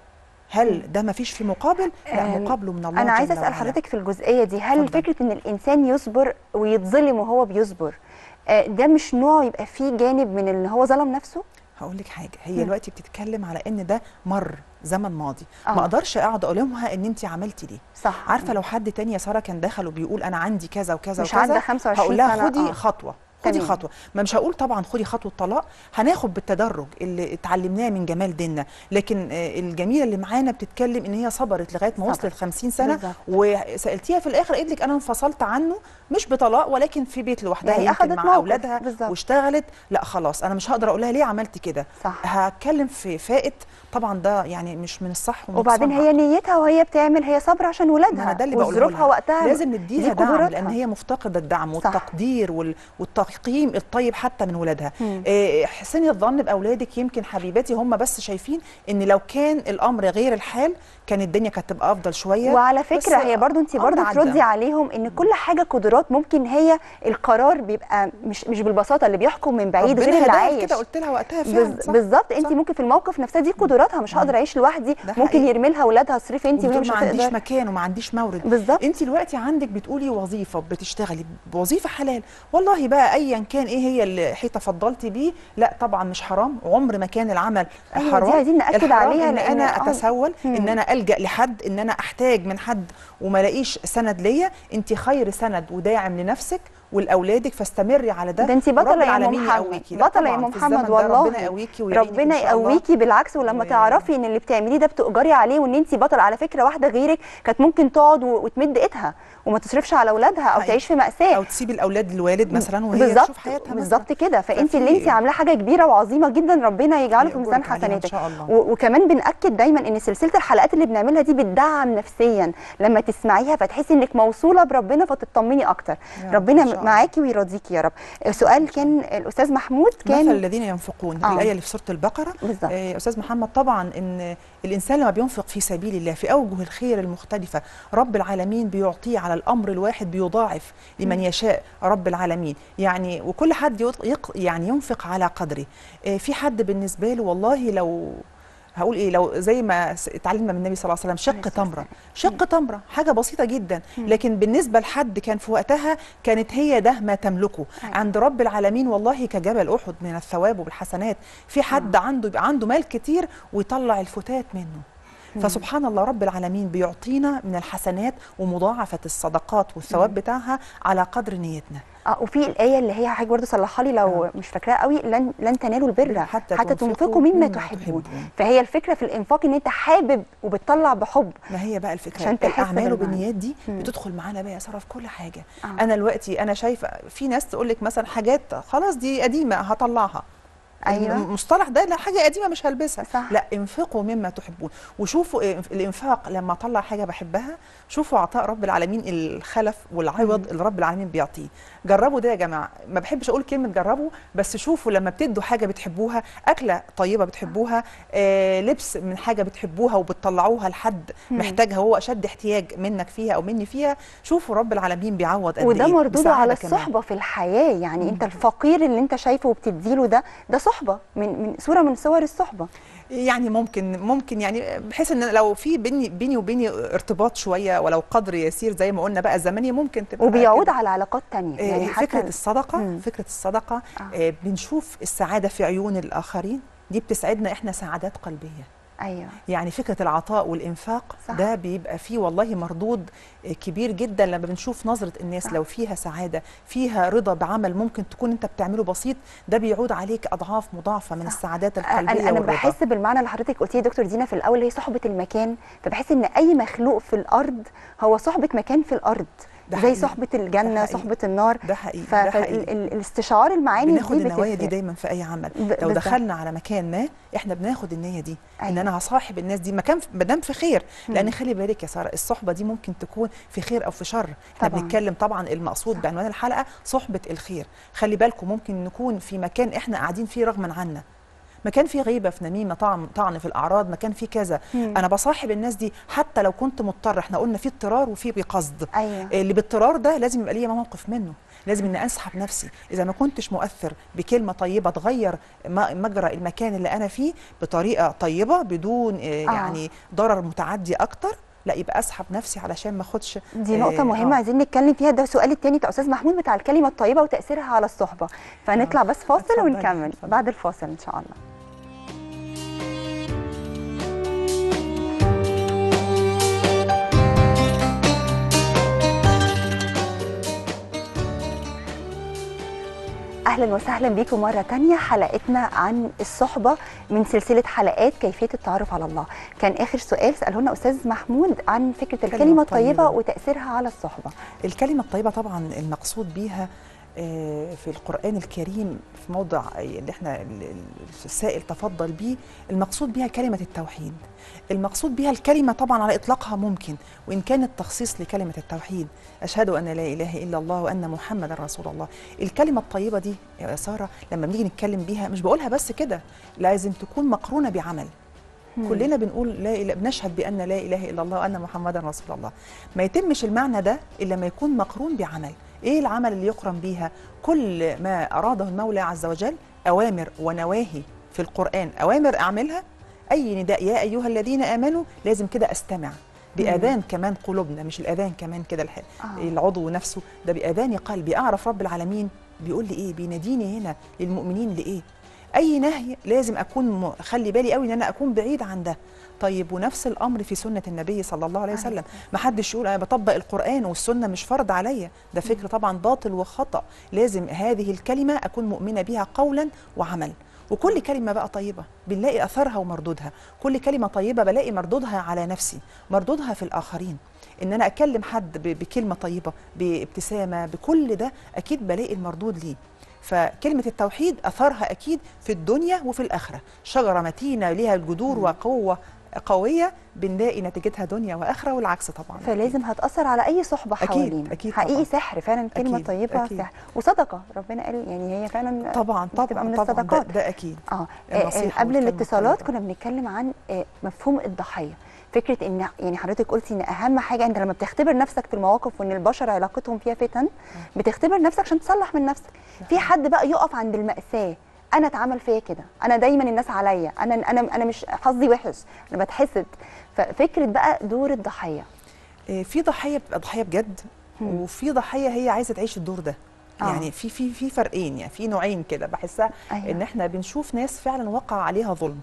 هل ده ما فيش في مقابل لا آم، مقابله من الله انا عايزه جل اسال وعلا. حضرتك في الجزئيه دي هل اتفضل. فكره ان الانسان يصبر ويتظلم وهو بيصبر آه، ده مش نوع يبقى فيه جانب من ان هو ظلم نفسه هقول لك حاجه هي مم. دلوقتي بتتكلم على ان ده مر زمن ماضي آه. ما اقدرش اقعد الومها ان انت عملتي دي صح عارفه لو حد تاني يا ساره كان دخل وبيقول انا عندي كذا وكذا مش وكذا عدى 25 هقول لها سنة، خدي آه. خطوه خدي تمام. خطوه ما مش هقول طبعا خدي خطوه طلاق هناخد بالتدرج اللي اتعلمناه من جمال ديننا لكن آه، الجميله اللي معانا بتتكلم ان هي صبرت لغايه ما صبرت. وصلت 50 سنه بالظبط. وسالتيها في الاخر قالت لك انا انفصلت عنه مش بطلاق ولكن في بيت لوحدها يعني يمكن أخدت مع موقف. اولادها بالظبط. واشتغلت لا خلاص انا مش هقدر اقول لها ليه عملتي كده صح هتكلم في فائت طبعا ده يعني مش من الصح ومن وبعدين الصنعة. هي نيتها وهي بتعمل هي صابره عشان ما ولادها انا ده اللي بقوله وظروفها لها. وقتها لازم دي نديها دعم قدراتها. لان هي مفتقده الدعم صح. والتقدير وال- والتقييم الطيب حتى من ولادها مم. إيه، احسني الظن باولادك يمكن حبيباتي هم بس شايفين ان لو كان الامر غير الحال كان الدنيا كانت تبقى افضل شويه وعلى بس فكره هي برضو انت أمر برضو عدى. تردي عليهم ان كل حاجه قدرات ممكن هي القرار بيبقى مش مش بالبساطه اللي بيحكم من بعيد ربنا غير اللي هداها عايش كده قلت لها وقتها فعلا بز- صح. بالظبط انت صح. ممكن في الموقف نفسها دي قدراتها مش هقدر اعيش لوحدي ده ممكن حقيقي. يرمي لها اولادها اصرفي انت وهي وبتقول مش ما عنديش هتقدر مكان وما عنديش مورد بالظبط انت دلوقتي عندك بتقولي وظيفه بتشتغلي بوظيفه حلال والله بقى ايا كان ايه هي اللي حي تفضلتي بيه لا طبعا مش حرام عمر ما كان العمل أيوة، حرام دي عايزين نأكد الحرام عليها ان لأن- انا آه. اتسول مم. ان انا الجا لحد ان انا احتاج من حد وما الاقيش سند ليا انت خير سند وداعم لنفسك ولاولادك فاستمري على ده ده انت ورب بطله يا ام العالمين محمد يقويكي. لا بطله يا طبعاً ام في الزمن محمد ده والله ربنا يقويكي ويعينك ربنا إن شاء الله. يقويكي بالعكس ولما و- تعرفي ان اللي بتعمليه ده بتؤجري عليه وان انت بطل على فكره واحده غيرك كانت ممكن تقعد و- وتمد ايدها وما تصرفش على اولادها او حقيقي. تعيش في ماساه او تسيب الاولاد للوالد مثلا وهي بالظبط تشوف حياتها مثلاً. بالظبط كده فانت ففي- اللي انت عاملاه حاجه كبيره وعظيمه جدا ربنا يجعله في يأجرك ميزان عليها إن حسناتك شاء الله. و- وكمان بنأكد دايما ان سلسله الحلقات اللي بنعملها دي بتدعم نفسيا لما تسمعيها فتحسي انك موصوله بربنا فتطمني اكتر يا رب ربنا إن شاء الله. معاكي ويرضيكي يا رب سؤال كان الاستاذ محمود مثل كان الذين ينفقون آه. الايه اللي في سوره البقره بالظبط. آه، استاذ محمد طبعا ان الانسان لما بينفق في سبيل الله في اوجه الخير المختلفه رب العالمين بيعطيه على الامر الواحد بيضاعف لمن يشاء رب العالمين يعني وكل حد يط- يق يعني ينفق على قدره آه، في حد بالنسبه له والله لو هقول ايه لو زي ما س- اتعلمنا من النبي صلى الله عليه وسلم عليه شق الصلاة تمره شق تمره حاجه بسيطه جدا لكن بالنسبه لحد كان في وقتها كانت هي ده ما تملكه أيوة. عند رب العالمين والله كجبل احد من الثواب والحسنات في حد عنده يبقى عنده مال كتير ويطلع الفتات منه فسبحان الله رب العالمين بيعطينا من الحسنات ومضاعفه الصدقات والثواب بتاعها على قدر نيتنا اه وفي الايه اللي هي حضرتك برضه صلحها لي لو مش فاكراها قوي لن لن تنالوا البر حتى حتى تنفقوا تنفقوا مما مما تحبون تحبون. فهي الفكره في الانفاق ان انت حابب وبتطلع بحب ما هي بقى الفكره عشان تحس الاعمال بالمعنى. وبالنيات دي مم. بتدخل معانا بقى يا ساره في كل حاجه آه. انا دلوقتي انا شايفه في ناس تقول لك مثلا حاجات خلاص دي قديمه هطلعها أيوة. المصطلح ده لا حاجه قديمه مش هلبسها صح. لا انفقوا مما تحبون وشوفوا إيه الانفاق لما اطلع حاجه بحبها شوفوا عطاء رب العالمين الخلف والعوض اللي رب العالمين بيعطيه جربوا ده يا جماعه ما بحبش اقول كلمه جربوا بس شوفوا لما بتدوا حاجه بتحبوها اكله طيبه بتحبوها آه لبس من حاجه بتحبوها وبتطلعوها لحد محتاجها هو اشد احتياج منك فيها او مني فيها شوفوا رب العالمين بيعوض قد وده ايه مردوده بسعادة على كمان. الصحبه في الحياه يعني انت الفقير اللي انت شايفه وبتديله ده ده صحبه من من صوره من صور الصحبه يعني ممكن ممكن يعني بحيث ان لو في بيني بيني وبيني ارتباط شويه ولو قدر يسير زي ما قلنا بقى زمني ممكن تبقى وبيعود كده. على علاقات تانية يعني يعني حتى فكره الصدقه مم. فكره الصدقه آه. آه. بنشوف السعاده في عيون الاخرين دي بتسعدنا احنا سعادات قلبيه ايوه يعني فكره العطاء والانفاق صح. ده بيبقى فيه والله مردود آه، كبير جدا لما بنشوف نظره الناس صح. لو فيها سعاده فيها رضا بعمل ممكن تكون انت بتعمله بسيط ده بيعود عليك اضعاف مضاعفه من صح. السعادات القلبيه انا انا والرضا بحس بالمعنى اللي حضرتك قلتيه يا دكتور دينا في الاول اللي هي صحبه المكان فبحس ان اي مخلوق في الارض هو صحبه مكان في الارض ده زي حقيقي. صحبه ده الجنه حقيقي. صحبه النار ده حقيقي ده حقيقي فالاستشعار المعاني بناخد دي النوايا دي بتفرق. دايما في اي عمل ب- لو بالظبط. دخلنا على مكان ما احنا بناخد النيه دي أيوة. ان انا هصاحب الناس دي مكان ما دام في خير لان مم. خلي بالك يا ساره الصحبه دي ممكن تكون في خير او في شر احنا طبعاً. بنتكلم طبعا المقصود صح. بعنوان الحلقه صحبه الخير خلي بالكم ممكن نكون في مكان احنا قاعدين فيه رغما عنا مكان فيه غيبه في نميمه طعن طعن في الاعراض مكان فيه كذا مم. انا بصاحب الناس دي حتى لو كنت مضطر احنا قلنا في اضطرار وفي بقصد ايوه اللي باضطرار ده لازم يبقى ليا موقف منه لازم اني اسحب نفسي اذا ما كنتش مؤثر بكلمه طيبه تغير م- مجرى المكان اللي انا فيه بطريقه طيبه بدون آه. آه. يعني ضرر متعدي اكتر لا يبقى اسحب نفسي علشان ما اخدش دي آه، نقطة مهمة آه. عايزين نتكلم فيها ده السؤال التاني بتاع أستاذ محمود بتاع الكلمة الطيبة وتأثيرها على الصحبة فنطلع بس فاصل اتفضلي، ونكمل اتفضلي. بعد الفاصل إن شاء الله اهلا وسهلا بيكم مره تانية حلقتنا عن الصحبه من سلسله حلقات كيفيه التعرف على الله كان اخر سؤال ساله لنا استاذ محمود عن فكره الكلمه الطيبه الطيبة. وتاثيرها على الصحبه الكلمه الطيبه طبعا المقصود بيها آه، في القرآن الكريم في موضع اللي احنا ال- ال- السائل تفضل بيه المقصود بيها كلمة التوحيد المقصود بيها الكلمة طبعا على إطلاقها ممكن وإن كان التخصيص لكلمة التوحيد أشهد أن لا إله إلا الله وأن محمدا رسول الله الكلمة الطيبة دي يا سارة لما بنيجي نتكلم بيها مش بقولها بس كده لازم تكون مقرونة بعمل كلنا بنقول لا إله بنشهد بان لا اله الا الله وان محمدا رسول الله ما يتمش المعنى ده الا ما يكون مقرون بعمل ايه العمل اللي يقرن بيها كل ما اراده المولى عز وجل اوامر ونواهي في القران اوامر اعملها اي نداء يا ايها الذين امنوا لازم كده استمع باذان كمان قلوبنا مش الاذان كمان كده الح... آه. العضو نفسه ده باذان قلبي اعرف رب العالمين بيقول لي ايه بيناديني هنا للمؤمنين لايه اي نهي لازم اكون م... خلي بالي قوي ان انا اكون بعيد عن ده طيب ونفس الامر في سنه النبي صلى الله عليه وسلم ما حدش يقول انا بطبق القران والسنه مش فرض عليا ده فكر طبعا باطل وخطا لازم هذه الكلمه اكون مؤمنه بها قولا وعمل وكل كلمه بقى طيبه بنلاقي اثرها ومردودها كل كلمه طيبه بلاقي مردودها على نفسي مردودها في الاخرين ان انا اكلم حد ب- بكلمه طيبه بابتسامه بكل ده اكيد بلاقي المردود ليه فكلمة التوحيد أثرها أكيد في الدنيا وفي الآخرة شجرة متينة ليها الجذور وقوة قوية بنلاقي نتيجتها دنيا وآخرة والعكس طبعا فلازم هتاثر على اي صحبه أكيد، حوالينا أكيد حقيقي طبعاً. سحر فعلا كلمه أكيد، طيبه أكيد. سحر وصدقه ربنا قال يعني هي فعلا طبعا بتبقى طبعا من طبعا ده, الصدقات ده أكيد اه آه، النصيحة قبل والكلمة الاتصالات الطيبة. كنا بنتكلم عن آه، مفهوم الضحيه فكره ان يعني حضرتك قلتي ان اهم حاجه انت لما بتختبر نفسك في المواقف وان البشر علاقتهم فيها فتن بتختبر نفسك عشان تصلح من نفسك في حد بقى يقف عند الماساه انا اتعمل فيا كده انا دايما الناس عليا انا انا انا مش حظي وحش انا بتحسد ففكره بقى دور الضحيه آه، في ضحيه بتبقى ضحيه بجد مم. وفي ضحيه هي عايزه تعيش الدور ده آه. يعني في في في فرقين يعني في نوعين كده بحسها أيوة. ان احنا بنشوف ناس فعلا وقع عليها ظلم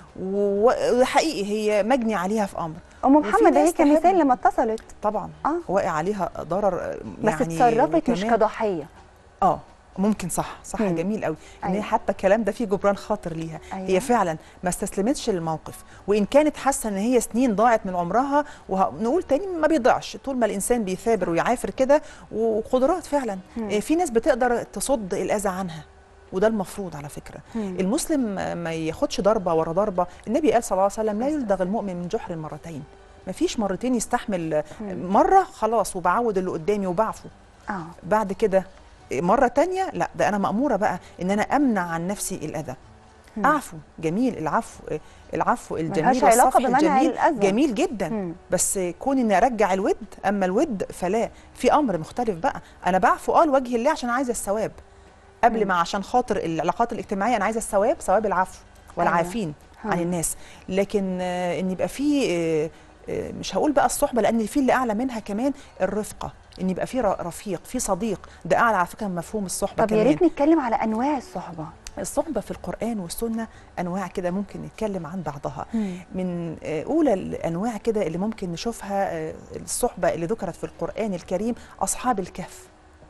و- وحقيقي هي مجني عليها في امر ام وفي محمد هي ناس كمثال تحب- لما اتصلت طبعا اه واقع عليها ضرر آه، بس يعني اتصرفت مش وكمان- كضحيه اه ممكن صح صح مم. جميل قوي ان هي أيوة. حتى الكلام ده فيه جبران خاطر ليها أيوة. هي فعلا ما استسلمتش للموقف وان كانت حاسه ان هي سنين ضاعت من عمرها ونقول تاني ما بيضيعش طول ما الانسان بيثابر ويعافر كده وقدرات فعلا مم. آه، في ناس بتقدر تصد الاذى عنها وده المفروض على فكره مم. المسلم ما ياخدش ضربه ورا ضربه النبي قال صلى الله عليه وسلم لا يلدغ المؤمن من جحر مرتين ما فيش مرتين يستحمل مم. مره خلاص وبعود اللي قدامي وبعفو اه بعد كده مرة تانية لا ده أنا مأمورة بقى إن أنا أمنع عن نفسي الأذى مم. أعفو جميل العفو العفو الجميل ملهاش علاقة والصفح بمنع الجميل الأذى. جميل جدا مم. بس كون إني أرجع الود أما الود فلا في أمر مختلف بقى أنا بعفو أه لوجه الله عشان عايزة الثواب قبل مم. ما عشان خاطر العلاقات الاجتماعية أنا عايزة الثواب ثواب العفو والعافين أيوة. عن ها. الناس لكن آه، ان يبقى في آه، آه، مش هقول بقى الصحبه لان في اللي اعلى منها كمان الرفقه ان يبقى في ر- رفيق في صديق ده اعلى على فكره من مفهوم الصحبه طب يا كمان ريت نتكلم على انواع الصحبه الصحبه في القران والسنه انواع كده ممكن نتكلم عن بعضها مم. من آه، اولى الانواع كده اللي ممكن نشوفها آه، الصحبه اللي ذكرت في القران الكريم اصحاب الكهف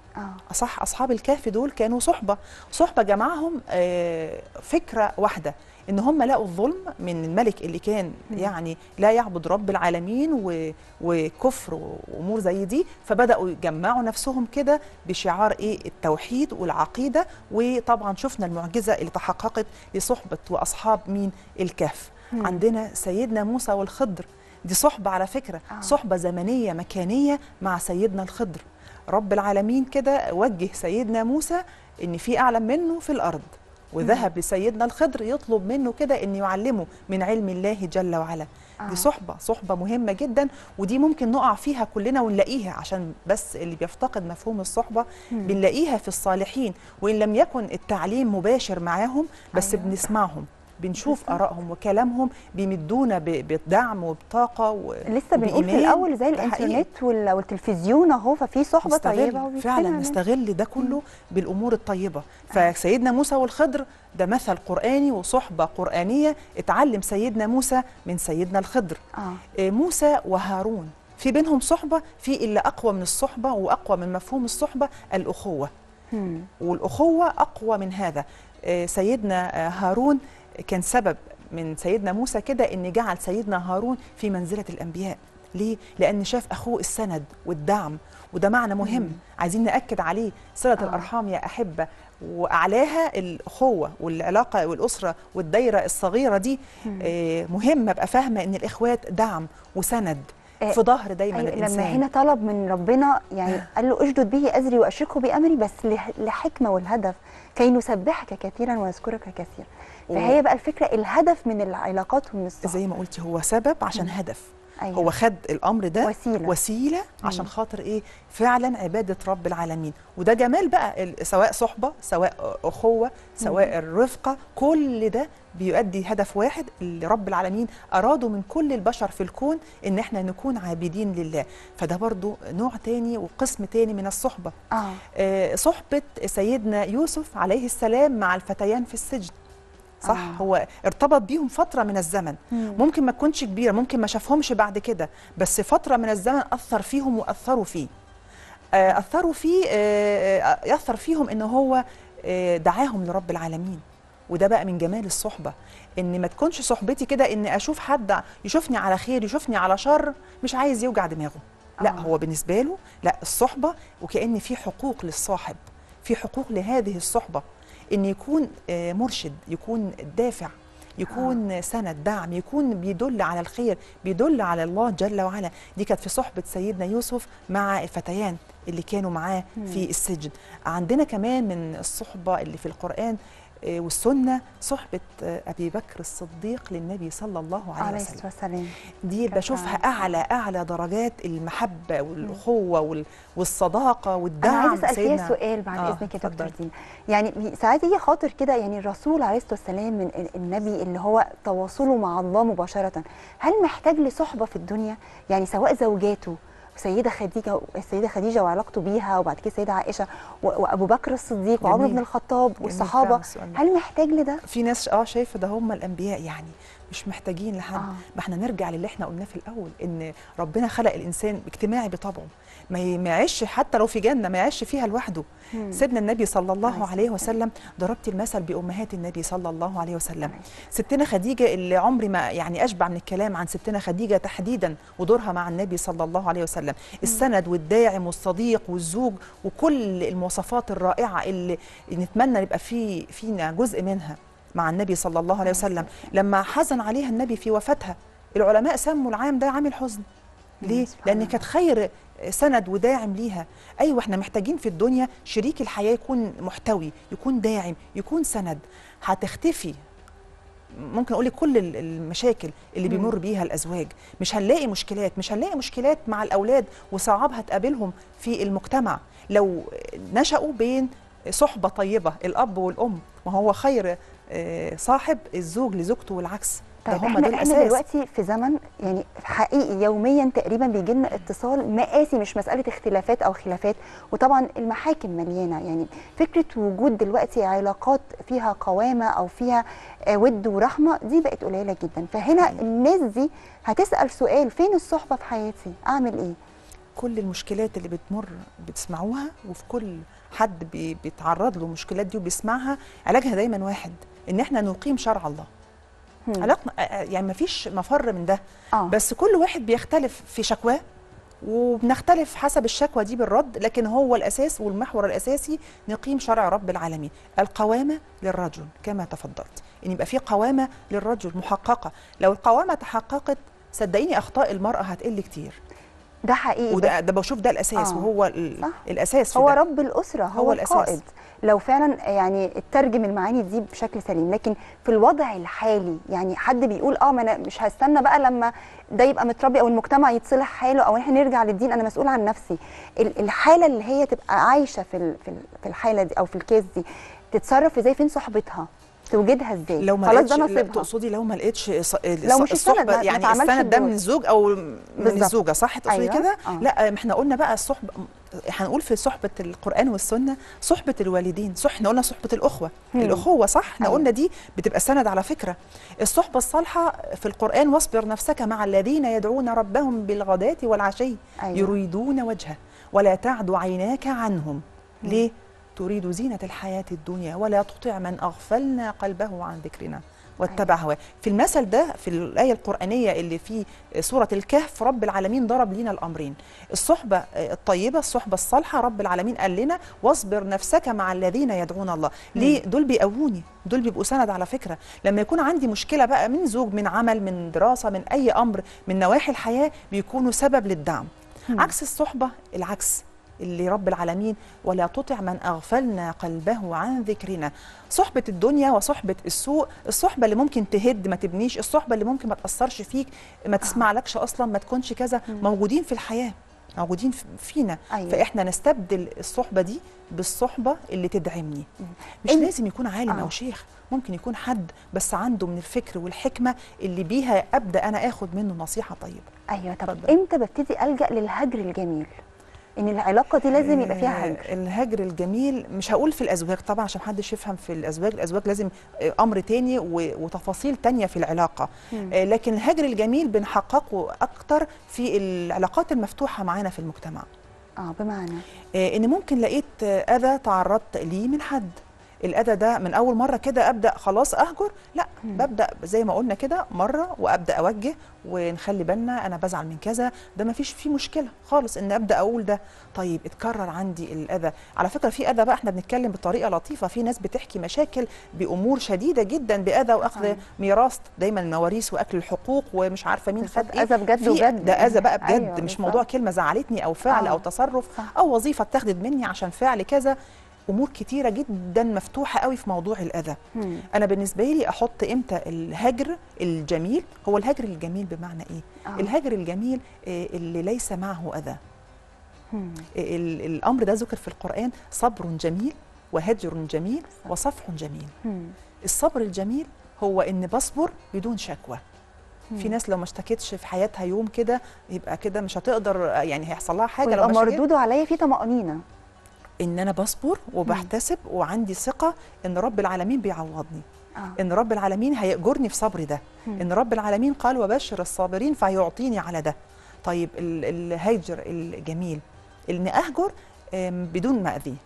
اه صح اصحاب الكهف دول كانوا صحبه صحبه جمعهم آه، فكره واحده ان هم لقوا الظلم من الملك اللي كان مم. يعني لا يعبد رب العالمين و- وكفر وامور زي دي فبداوا يجمعوا نفسهم كده بشعار ايه التوحيد والعقيده وطبعا شفنا المعجزه اللي تحققت لصحبه واصحاب مين الكهف مم. عندنا سيدنا موسى والخضر دي صحبه على فكره آه. صحبه زمنيه مكانيه مع سيدنا الخضر رب العالمين كده وجه سيدنا موسى ان في اعلم منه في الارض وذهب لسيدنا الخضر يطلب منه كده ان يعلمه من علم الله جل وعلا آه. دي صحبه صحبه مهمه جدا ودي ممكن نقع فيها كلنا ونلاقيها عشان بس اللي بيفتقد مفهوم الصحبه مم. بنلاقيها في الصالحين وان لم يكن التعليم مباشر معاهم بس أيوة. بنسمعهم بنشوف بالظبط. ارائهم وكلامهم بيمدونا ب- بدعم وبطاقه و... لسه بنقول في وبإيمان. الاول زي ده حقيقي. الانترنت وال- والتلفزيون اهو ففي صحبه نستغل طيبه وبيجتمع فعلا ناس. نستغل ده كله بالامور الطيبه فسيدنا موسى والخضر ده مثل قراني وصحبه قرانيه اتعلم سيدنا موسى من سيدنا الخضر اه آه، موسى وهارون في بينهم صحبه في اللي اقوى من الصحبه واقوى من مفهوم الصحبه الاخوه مم. والاخوه اقوى من هذا آه، سيدنا آه، هارون كان سبب من سيدنا موسى كده ان جعل سيدنا هارون في منزله الانبياء ليه لان شاف اخوه السند والدعم وده معنى مهم مم. عايزين ناكد عليه صله آه. الارحام يا احبه واعلاها الاخوه والعلاقه والاسره والدايره الصغيره دي مم. آه، مهم ابقى فاهمه ان الاخوات دعم وسند آه، في ظهر دايما أيوة الانسان لما هنا طلب من ربنا يعني قال له اشدد به ازري واشركه بامري بس له- لحكمه والهدف كي نسبحك كثيرا ونذكرك كثيرا و- فهي بقى الفكره الهدف من العلاقات ومن الصحبه زي ما قلتي هو سبب عشان هدف أيوة. هو خد الامر ده وسيلة. وسيله عشان خاطر ايه فعلا عباده رب العالمين وده جمال بقى ال- سواء صحبه سواء اخوه سواء الرفقه كل ده بيؤدي هدف واحد اللي رب العالمين اراده من كل البشر في الكون ان احنا نكون عابدين لله فده برضو نوع تاني وقسم تاني من الصحبه اه آه، صحبه سيدنا يوسف عليه السلام مع الفتيان في السجن صح آه. هو ارتبط بيهم فتره من الزمن مم. ممكن ما تكونش كبيره ممكن ما شافهمش بعد كده بس فتره من الزمن اثر فيهم واثروا فيه آه، اثروا فيه آه، آه، ياثر فيهم ان هو آه، دعاهم لرب العالمين وده بقى من جمال الصحبه ان ما تكونش صحبتي كده ان اشوف حد يشوفني على خير يشوفني على شر مش عايز يوجع دماغه لا آه. هو بالنسبه له لا الصحبه وكأن في حقوق للصاحب في حقوق لهذه الصحبه ان يكون آه، مرشد يكون دافع يكون آه. سند دعم يكون بيدل على الخير بيدل على الله جل وعلا دي كانت في صحبه سيدنا يوسف مع الفتيان اللي كانوا معاه في السجن عندنا كمان من الصحبه اللي في القران آه، والسنه صحبه آه، ابي بكر الصديق للنبي صلى الله عليه عليه وسلم الصلاه والسلام دي كانت بشوفها فعلاً. اعلى اعلى درجات المحبه والاخوه وال- والصداقه انا والدعم عايزه اسال فيها سيدنا- سؤال بعد آه، اذنك يا دكتور اتفضلي. دينا يعني ساعات يجي خاطر كده يعني الرسول عليه الصلاه والسلام من ال- النبي اللي هو تواصله مع الله مباشره هل محتاج لصحبه في الدنيا يعني سواء زوجاته السيده خديجه السيده خديجه وعلاقته بيها وبعد كده السيده عائشه و- وابو بكر الصديق وعمر جميل. بن الخطاب جميل والصحابه فعلاً السؤال ده. هل محتاج لده في ناس اه شايفه ده هم الانبياء يعني مش محتاجين لحد آه. ما احنا نرجع للي احنا قلناه في الاول ان ربنا خلق الانسان اجتماعي بطبعه ما ي- ما يعيش حتى لو في جنه ما يعيش فيها لوحده مم. سيدنا النبي صلى الله عليه عليه الصلاة وسلم ضربت المثل بامهات النبي صلى الله عليه وسلم عليه ستنا خديجه اللي عمري ما يعني اشبع من الكلام عن ستنا خديجه تحديدا ودورها مع النبي صلى الله عليه وسلم السند والداعم والصديق والزوج وكل المواصفات الرائعه اللي نتمنى يبقى في فينا جزء منها مع النبي صلى الله عليه وسلم لما حزن عليها النبي في وفاتها العلماء سموا العام ده عام الحزن ليه؟ سبحان لأن الله. كانت خير سند وداعم ليها أيوة احنا محتاجين في الدنيا شريك الحياة يكون محتوي يكون داعم يكون سند هتختفي ممكن اقول لك كل ال- المشاكل اللي مم. بيمر بيها الازواج مش هنلاقي مشكلات مش هنلاقي مشكلات مع الاولاد وصعاب هتقابلهم في المجتمع لو نشأوا بين صحبة طيبة الأب والأم ما هو خير آه، صاحب الزوج لزوجته والعكس ده طيب هم احنا دول احنا الأساس دلوقتي في زمن يعني حقيقي يوميا تقريبا بيجي لنا اتصال مقاسي مش مساله اختلافات او خلافات وطبعا المحاكم مليانه يعني فكره وجود دلوقتي علاقات فيها قوامه او فيها آه، ود ورحمه دي بقت قليله جدا فهنا حقيقي. الناس دي هتسال سؤال فين الصحبه في حياتي اعمل ايه كل المشكلات اللي بتمر بتسمعوها وفي كل حد بي- بيتعرض له المشكلات دي وبيسمعها علاجها دايما واحد ان احنا نقيم شرع الله هم. علاقنا آه، آه، يعني ما فيش مفر من ده اه بس كل واحد بيختلف في شكواه وبنختلف حسب الشكوى دي بالرد لكن هو الاساس والمحور الاساسي نقيم شرع رب العالمين القوامه للرجل كما تفضلت ان يبقى في قوامه للرجل محققه لو القوامه تحققت صدقيني اخطاء المراه هتقل كتير ده حقيقي وده ده بشوف ده الاساس آه، وهو ال- صح. الاساس في هو ده. رب الأسرة هو, هو الأساس. القائد لو فعلا يعني اترجم المعاني دي بشكل سليم لكن في الوضع الحالي يعني حد بيقول اه ما انا مش هستنى بقى لما ده يبقى متربي او المجتمع يتصلح حاله او احنا نرجع للدين انا مسؤول عن نفسي ال- الحاله اللي هي تبقى عايشه في ال- في ال- في الحاله دي او في الكيس دي تتصرف ازاي فين صحبتها توجدها ازاي لو ما خلاص لقيتش ده لا، نصيبها تقصدي لو ما لقيتش ص- لو مش السند، الصحبه ما- ما يعني اتعملش السند ده الدور. من الزوج او من بالظبط. الزوجه صح تقصدي أيوة، كده آه. لا ما احنا قلنا بقى الصحبه هنقول في صحبه القران والسنه صحبه الوالدين صح احنا قلنا صحبه الاخوه مم. الاخوه صح احنا أيوة. قلنا دي بتبقى سند على فكره الصحبه الصالحه في القران واصبر نفسك مع الذين يدعون ربهم بالغداة والعشي أيوة. يريدون وجهه ولا تعد عيناك عنهم ليه تريد زينة الحياة الدنيا ولا تطع من أغفلنا قلبه عن ذكرنا واتبع هواه في المثل ده في الآية القرآنية اللي في سورة الكهف رب العالمين ضرب لنا الأمرين الصحبة الطيبة الصحبة الصالحة رب العالمين قال لنا واصبر نفسك مع الذين يدعون الله ليه دول بيقووني دول بيبقوا سند على فكرة لما يكون عندي مشكلة بقى من زوج من عمل من دراسة من أي أمر من نواحي الحياة بيكونوا سبب للدعم عكس الصحبة العكس اللي رب العالمين ولا تطع من أغفلنا قلبه عن ذكرنا صحبة الدنيا وصحبة السوء الصحبة اللي ممكن تهد ما تبنيش الصحبة اللي ممكن ما تأثرش فيك ما تسمع لكش أصلا ما تكونش كذا موجودين في الحياة موجودين في- فينا أيوة. فإحنا نستبدل الصحبة دي بالصحبة اللي تدعمني مش إن- لازم يكون عالم آه. أو شيخ ممكن يكون حد بس عنده من الفكر والحكمة اللي بيها أبدأ أنا أخد منه نصيحة طيبة ايوه طب اتفضل. امتى ببتدي الجا للهجر الجميل ان العلاقه دي لازم يبقى فيها هجر آه، الهجر الجميل مش هقول في الازواج طبعا عشان محدش يفهم في الازواج الازواج لازم آه، امر تاني و- وتفاصيل تانية في العلاقه مم. آه، لكن الهجر الجميل بنحققه اكتر في العلاقات المفتوحه معانا في المجتمع اه بمعنى آه، ان ممكن لقيت آه، اذى تعرضت ليه من حد الاذى ده من اول مره كده ابدا خلاص اهجر لا مم. ببدا زي ما قلنا كده مره وابدا اوجه ونخلي بالنا انا بزعل من كذا ده ما فيش فيه مشكله خالص ان ابدا اقول ده طيب اتكرر عندي الاذى على فكره في اذى بقى احنا بنتكلم بطريقه لطيفه في ناس بتحكي مشاكل بامور شديده جدا باذى واخذ آه. ميراث دايما مواريث واكل الحقوق ومش عارفه مين خد بالظبط، ايه أذى بجد في- وجد. ده اذى بقى بجد أيوة، مش بالظبط. موضوع كلمه زعلتني او فعل آه. او تصرف صح. او وظيفه اتخذت مني عشان فعل كذا امور كتيره جدا مفتوحه قوي في موضوع الاذى مم. انا بالنسبه لي احط امتى الهجر الجميل هو الهجر الجميل بمعنى ايه آه. الهجر الجميل آه، اللي ليس معه اذى مم. ال- الامر ده ذكر في القران صبر جميل وهجر جميل وصفح جميل مم. الصبر الجميل هو ان بصبر بدون شكوى في ناس لو ما اشتكتش في حياتها يوم كده يبقى كده مش هتقدر يعني هيحصل لها حاجه لو ويبقى ما اشتكتش. مردوده عليا فيه طمأنينة ان انا بصبر وبحتسب وعندي ثقه ان رب العالمين بيعوضني آه. ان رب العالمين هيأجرني في صبري ده ان رب العالمين قال وبشر الصابرين فهيعطيني على ده طيب ال- الهجر الجميل ان اهجر آم، بدون ما اذيه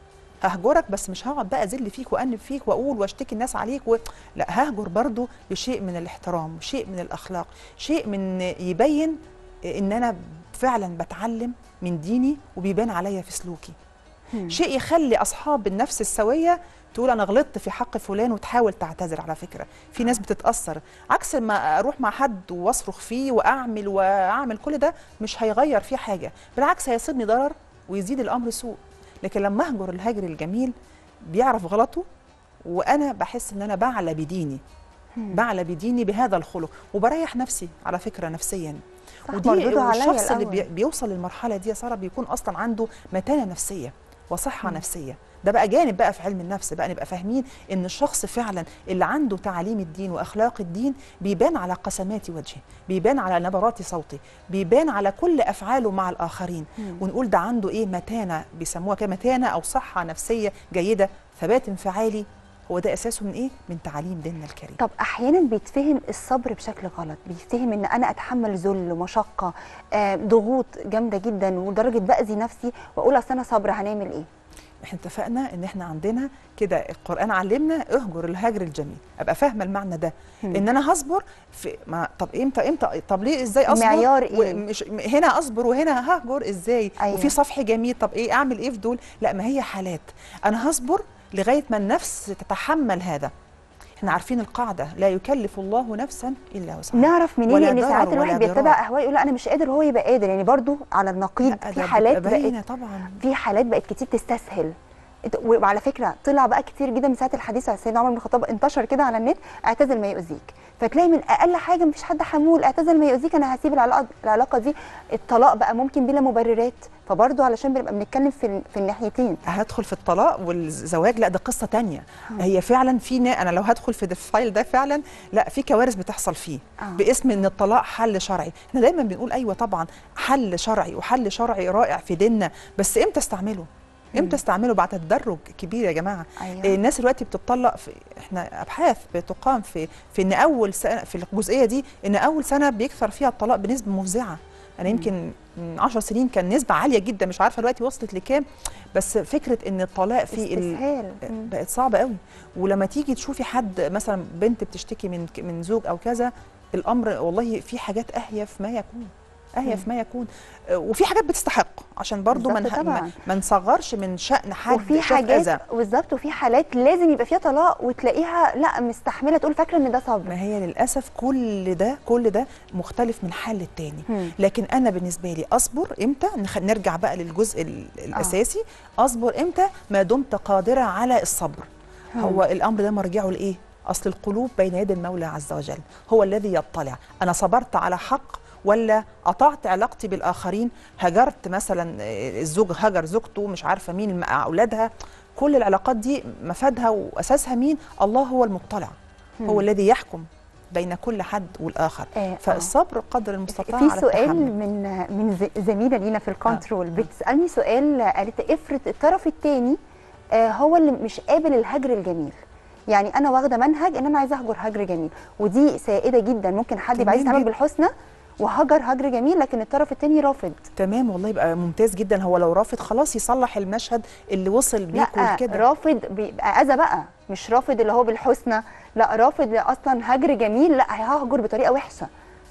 اهجرك بس مش هقعد بقى اذل فيك وانب فيك واقول واشتكي الناس عليك و... لا ههجر برضو بشيء من الاحترام شيء من الاخلاق شيء من يبين ان انا فعلا بتعلم من ديني وبيبان عليا في سلوكي مم. شيء يخلي اصحاب النفس السويه تقول انا غلطت في حق فلان وتحاول تعتذر على فكره في ناس بتتاثر عكس ما اروح مع حد واصرخ فيه واعمل واعمل كل ده مش هيغير فيه حاجه بالعكس هيصيبني ضرر ويزيد الامر سوء لكن لما اهجر الهجر الجميل بيعرف غلطه وانا بحس ان انا بعلى بديني بعلى بديني بهذا الخلق وبريح نفسي على فكره نفسيا صح، ودي مردوده عليا الشخص اللي الأول. بي بيوصل للمرحله دي يا ساره بيكون اصلا عنده متانه نفسيه وصحه نفسيه ده بقى جانب بقى في علم النفس بقى نبقى فاهمين ان الشخص فعلا اللي عنده تعاليم الدين واخلاق الدين بيبان على قسمات وجهه بيبان على نبرات صوته بيبان على كل افعاله مع الاخرين ونقول ده عنده ايه متانه بيسموها كده متانه او صحه نفسيه جيده ثبات انفعالي هو ده اساسه من ايه من تعاليم ديننا الكريم طب احيانا بيتفهم الصبر بشكل غلط بيتفهم ان انا اتحمل ذل ومشقه آه، ضغوط جامده جدا ولدرجه باذي نفسي واقول اصل انا صبر هنعمل ايه احنا اتفقنا ان احنا عندنا كده القران علمنا اهجر الهجر الجميل ابقى فاهمه المعنى ده ان انا هصبر في ما طب امتى امتى طب ليه ازاي اصبر معيار إيه؟ ومش هنا اصبر وهنا ههجر ازاي أيوة. وفي صفح جميل طب ايه اعمل ايه في دول لا ما هي حالات انا هصبر لغايه ما النفس تتحمل هذا احنا عارفين القاعده لا يكلف الله نفسا الا وسعها نعرف منين ولا ان ضرر ساعات ولا الواحد ضرار. بيتبع اهواء يقول لا انا مش قادر وهو يبقى قادر يعني برضو على النقيض لا، في ده حالات بيبقى بقت باينة طبعا في حالات بقت كتير تستسهل إنت- وعلى فكره طلع بقى كتير جدا من ساعه الحديث عن سيدنا عمر بن الخطاب انتشر كده على النت اعتزل ما يؤذيك فتلاقي من اقل حاجه مفيش حد حمول اعتزل ما يؤذيك انا هسيب العلاقه العلاقه دي الطلاق بقى ممكن بلا مبررات فبرضه علشان بنبقى بنتكلم في ال- في الناحيتين هدخل في الطلاق والزواج لا ده قصه تانية هي فعلا في نا... انا لو هدخل في الفايل ده فعلا لا في كوارث بتحصل فيه آه. باسم ان الطلاق حل شرعي احنا دايما بنقول ايوه طبعا حل شرعي وحل شرعي رائع في ديننا بس امتى استعمله امتى استعمله بعد تدرج كبير يا جماعه أيوة. إيه الناس دلوقتي بتطلق في احنا ابحاث بتقام في في ان اول سنه في الجزئيه دي ان اول سنه بيكثر فيها الطلاق بنسبه مفزعه انا يمكن من 10 سنين كان نسبه عاليه جدا مش عارفه دلوقتي وصلت لكام بس فكره ان الطلاق في ال... استسهال مم. بقت صعبه قوي ولما تيجي تشوفي حد مثلا بنت بتشتكي من من زوج او كذا الامر والله في حاجات اهيف ما يكون اهيف ما يكون آه، وفي حاجات بتستحق عشان برضو ما بالظبط نه- ما- طبعاً. ما نصغرش من شأن حد وفي شاف حاجات أذى. بالظبط وفي حالات لازم يبقى فيها طلاق وتلاقيها لا مستحمله تقول فاكره ان ده صبر ما هي للاسف كل ده كل ده مختلف من حل التاني مم. لكن انا بالنسبه لي اصبر امتى نخ- نرجع بقى للجزء ال- الاساسي اصبر امتى ما دمت قادره على الصبر هو الامر ده مرجعه لايه اصل القلوب بين يدي المولى عز وجل هو الذي يطلع انا صبرت على حق ولا قطعت علاقتي بالاخرين هجرت مثلا آه، الزوج هجر زوجته مش عارفه مين مع اولادها كل العلاقات دي مفادها واساسها مين الله هو المطلع هو الذي يحكم بين كل حد والاخر آه، آه. فالصبر قدر المستطاع في على سؤال التحمل. من من ز- زميله لينا في الكنترول بتسالني سؤال قالت افرض الطرف الثاني هو اللي مش قابل الهجر الجميل يعني انا واخده منهج ان انا عايزه اهجر هجر جميل ودي سائده جدا ممكن حد يبقى عايز تمام يتعامل جدا. بالحسنى وهجر هجر جميل لكن الطرف الثاني رافض تمام والله يبقى ممتاز جدا هو لو رافض خلاص يصلح المشهد اللي وصل بيكوا لا لكده رافض بيبقى اذى بقى مش رافض اللي هو بالحسنى لا رافض اصلا هجر جميل لا ههجر بطريقه وحشه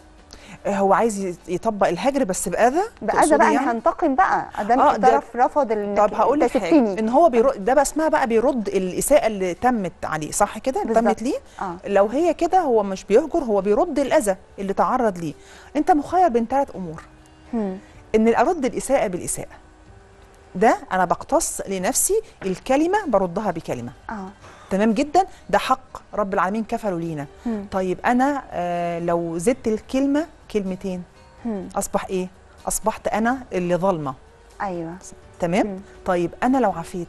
هو عايز يت- يطبق الهجر بس باذى باذى تقصدي بقى يعني؟ انا هنتقم بقى ادام آه، في ده- طرف رفض انك طب هقول لك انت حاجه سبتني ان هو بيرد ده بقى اسمها بقى بيرد الاساءه اللي تمت عليه صح كده اللي بالظبط. تمت ليه آه. لو هي كده هو مش بيهجر هو بيرد الاذى اللي تعرض ليه انت مخير بين ثلاث امور مم. ان ارد الاساءه بالاساءه ده انا بقتص لنفسي الكلمه بردها بكلمه اه تمام جدا ده حق رب العالمين كفله لينا مم. طيب انا آه لو زدت الكلمه كلمتين مم. اصبح ايه اصبحت انا اللي ظالمه ايوه تمام مم. طيب انا لو عفيت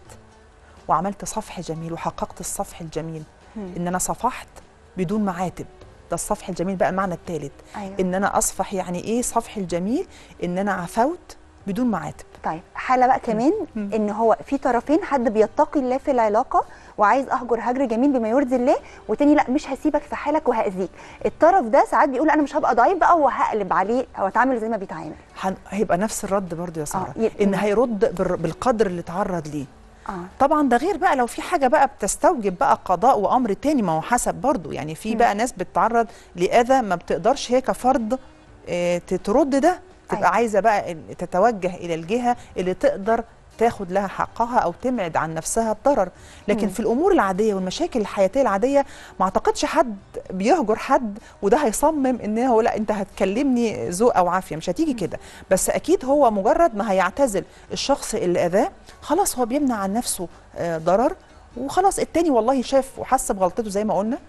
وعملت صفح جميل وحققت الصفح الجميل مم. ان انا صفحت بدون معاتب ده الصفح الجميل بقى المعنى الثالث ايوه ان انا اصفح يعني ايه صفح الجميل ان انا عفوت بدون معاتب طيب حاله بقى كمان مم. ان هو في طرفين حد بيتقي الله في العلاقه وعايز اهجر هجر جميل بما يرضي الله وتاني لا مش هسيبك في حالك وهاذيك الطرف ده ساعات بيقول انا مش هبقى ضعيف بقى وهقلب عليه او اتعامل زي ما بيتعامل هن- هيبقى نفس الرد برضه يا ساره آه، يبقى- ان هيرد بال- بالقدر اللي اتعرض ليه اه طبعا ده غير بقى لو في حاجه بقى بتستوجب بقى قضاء وامر تاني ما هو حسب برضه يعني في مم. بقى ناس بتتعرض لاذى ما بتقدرش هي كفرد آه، ترد ده تبقى أيوة. عايزه بقى ال- تتوجه الى الجهه اللي تقدر تاخد لها حقها او تبعد عن نفسها الضرر لكن مم. في الامور العاديه والمشاكل الحياتيه العاديه ما اعتقدش حد بيهجر حد وده هيصمم ان هو لا انت هتكلمني ذوق او عافيه مش هتيجي كده بس اكيد هو مجرد ما هيعتزل الشخص اللي اذاه خلاص هو بيمنع عن نفسه آه، ضرر وخلاص التاني والله شاف وحس بغلطته زي ما قلنا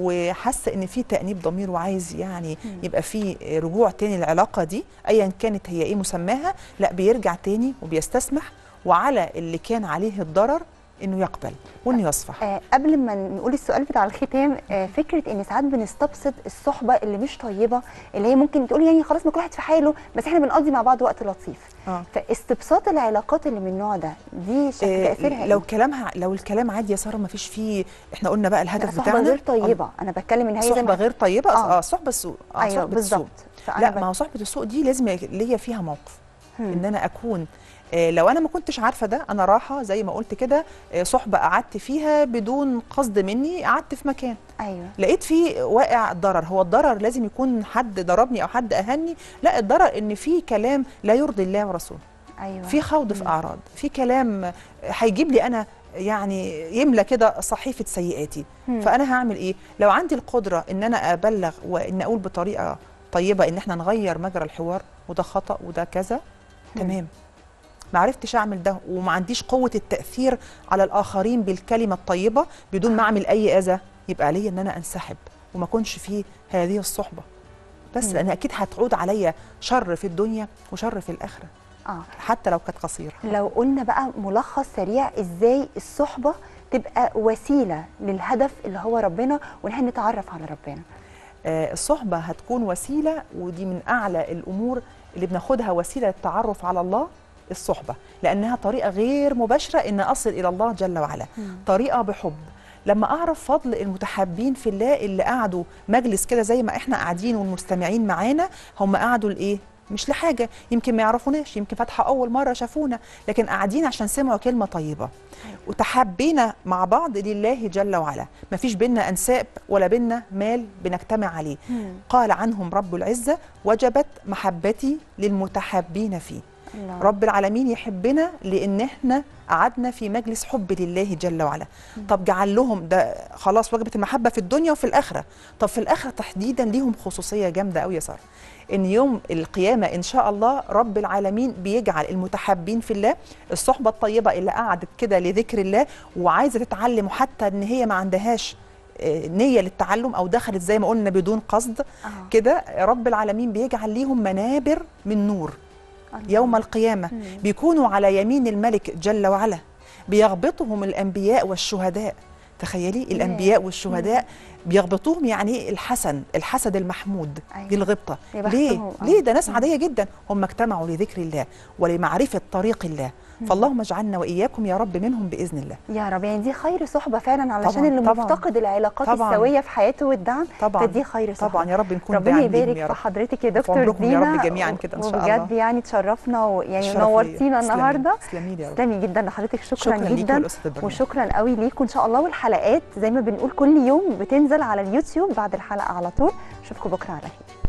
وحس ان في تانيب ضمير وعايز يعني يبقى في رجوع تاني للعلاقه دي ايا كانت هي ايه مسماها لا بيرجع تاني وبيستسمح وعلى اللي كان عليه الضرر انه يقبل وانه يصفح آه قبل ما نقول السؤال بتاع الختام آه فكره ان ساعات بنستبسط الصحبه اللي مش طيبه اللي هي ممكن تقول يعني خلاص ما كل واحد في حاله بس احنا بنقضي مع بعض وقت لطيف اه فاستبساط العلاقات اللي من النوع ده دي شكل آه، تاثيرها لو إيه؟ كلامها لو الكلام عادي يا ساره ما فيش فيه احنا قلنا بقى لا، الهدف صحبه بتاعنا غير طيبه انا بتكلم ان هي زي صحبه ما غير طيبه آه. اه, صحبه السوء آه ايوه صحبة السوء. بالظبط فأنا لا بت- ما هو صحبه السوء دي لازم يك- ليا فيها موقف هم. ان انا اكون آه، لو انا ما كنتش عارفه ده انا راحه زي ما قلت كده آه، صحبه قعدت فيها بدون قصد مني قعدت في مكان ايوه لقيت فيه واقع ضرر هو الضرر لازم يكون حد ضربني او حد اهني لا الضرر ان في كلام لا يرضي الله ورسوله ايوه في خوض في اعراض في كلام هيجيب لي انا يعني يملى كده صحيفه سيئاتي مم. فانا هعمل ايه لو عندي القدره ان انا ابلغ وان اقول بطريقه طيبه ان احنا نغير مجرى الحوار وده خطا وده كذا تمام ما عرفتش اعمل ده وما عنديش قوه التاثير على الاخرين بالكلمه الطيبه بدون ما اعمل اي اذى يبقى علي ان انا انسحب وما اكونش في هذه الصحبه بس مم. لان اكيد هتعود عليا شر في الدنيا وشر في الاخره اه حتى لو كانت قصيره لو قلنا بقى ملخص سريع ازاي الصحبه تبقى وسيله للهدف اللي هو ربنا وان احنا نتعرف على ربنا آه، الصحبة هتكون وسيلة ودي من أعلى الأمور اللي بناخدها وسيلة للتعرف على الله الصحبة لأنها طريقة غير مباشرة إن أصل إلى الله جل وعلا طريقة بحب لما أعرف فضل المتحابين في الله اللي قعدوا مجلس كده زي ما إحنا قاعدين والمستمعين معانا هم قعدوا لإيه؟ مش لحاجة يمكن ما يعرفوناش يمكن فاتحة أول مرة شافونا لكن قاعدين عشان سمعوا كلمة طيبة وتحبينا مع بعض لله جل وعلا ما فيش بينا أنساب ولا بينا مال بنجتمع عليه قال عنهم رب العزة وجبت محبتي للمتحابين فيه الله. رب العالمين يحبنا لان احنا قعدنا في مجلس حب لله جل وعلا طب جعل لهم ده خلاص وجبت المحبه في الدنيا وفي الاخره طب في الاخره تحديدا ليهم خصوصيه جامده قوي يا ساره ان يوم القيامه ان شاء الله رب العالمين بيجعل المتحابين في الله الصحبه الطيبه اللي قعدت كده لذكر الله وعايزه تتعلم وحتى ان هي ما عندهاش آه، نيه للتعلم او دخلت زي ما قلنا بدون قصد آه. كده رب العالمين بيجعل ليهم منابر من نور الله. يوم القيامة مم. بيكونوا على يمين الملك جل وعلا بيغبطهم الأنبياء والشهداء تخيلي الأنبياء والشهداء بيغبطوهم يعني إيه الحسن الحسد المحمود أيوة. دي الغبطة يا ليه؟ بختهم. آه. ليه ده ناس عادية جدا هم اجتمعوا لذكر الله ولمعرفة طريق الله فاللهم اجعلنا وإياكم يا رب منهم بإذن الله يا رب يعني دي خير صحبه فعلا علشان طبعاً، اللي طبعاً. مفتقد العلاقات طبعاً. السويه في حياته والدعم طبعا فدي خير صحبه طبعا يا رب نكون ربنا داعم ليهم يبارك يا في رب حضرتك يا وفي دكتور عمركم يا رب دينا جميعاً كده إن شاء وبجد الله. يعني تشرفنا ويعني شرف ليا. نورتينا تسلمي. النهارده تسلمي لي يا رب تسلمي جدا لحضرتك شكرا, شكرا ليكي جدا ولأسرة البرنامج. وشكرا قوي ليكم ان شاء الله والحلقات زي ما بنقول كل يوم بتنزل على اليوتيوب بعد الحلقه على طول اشوفكم بكره على خير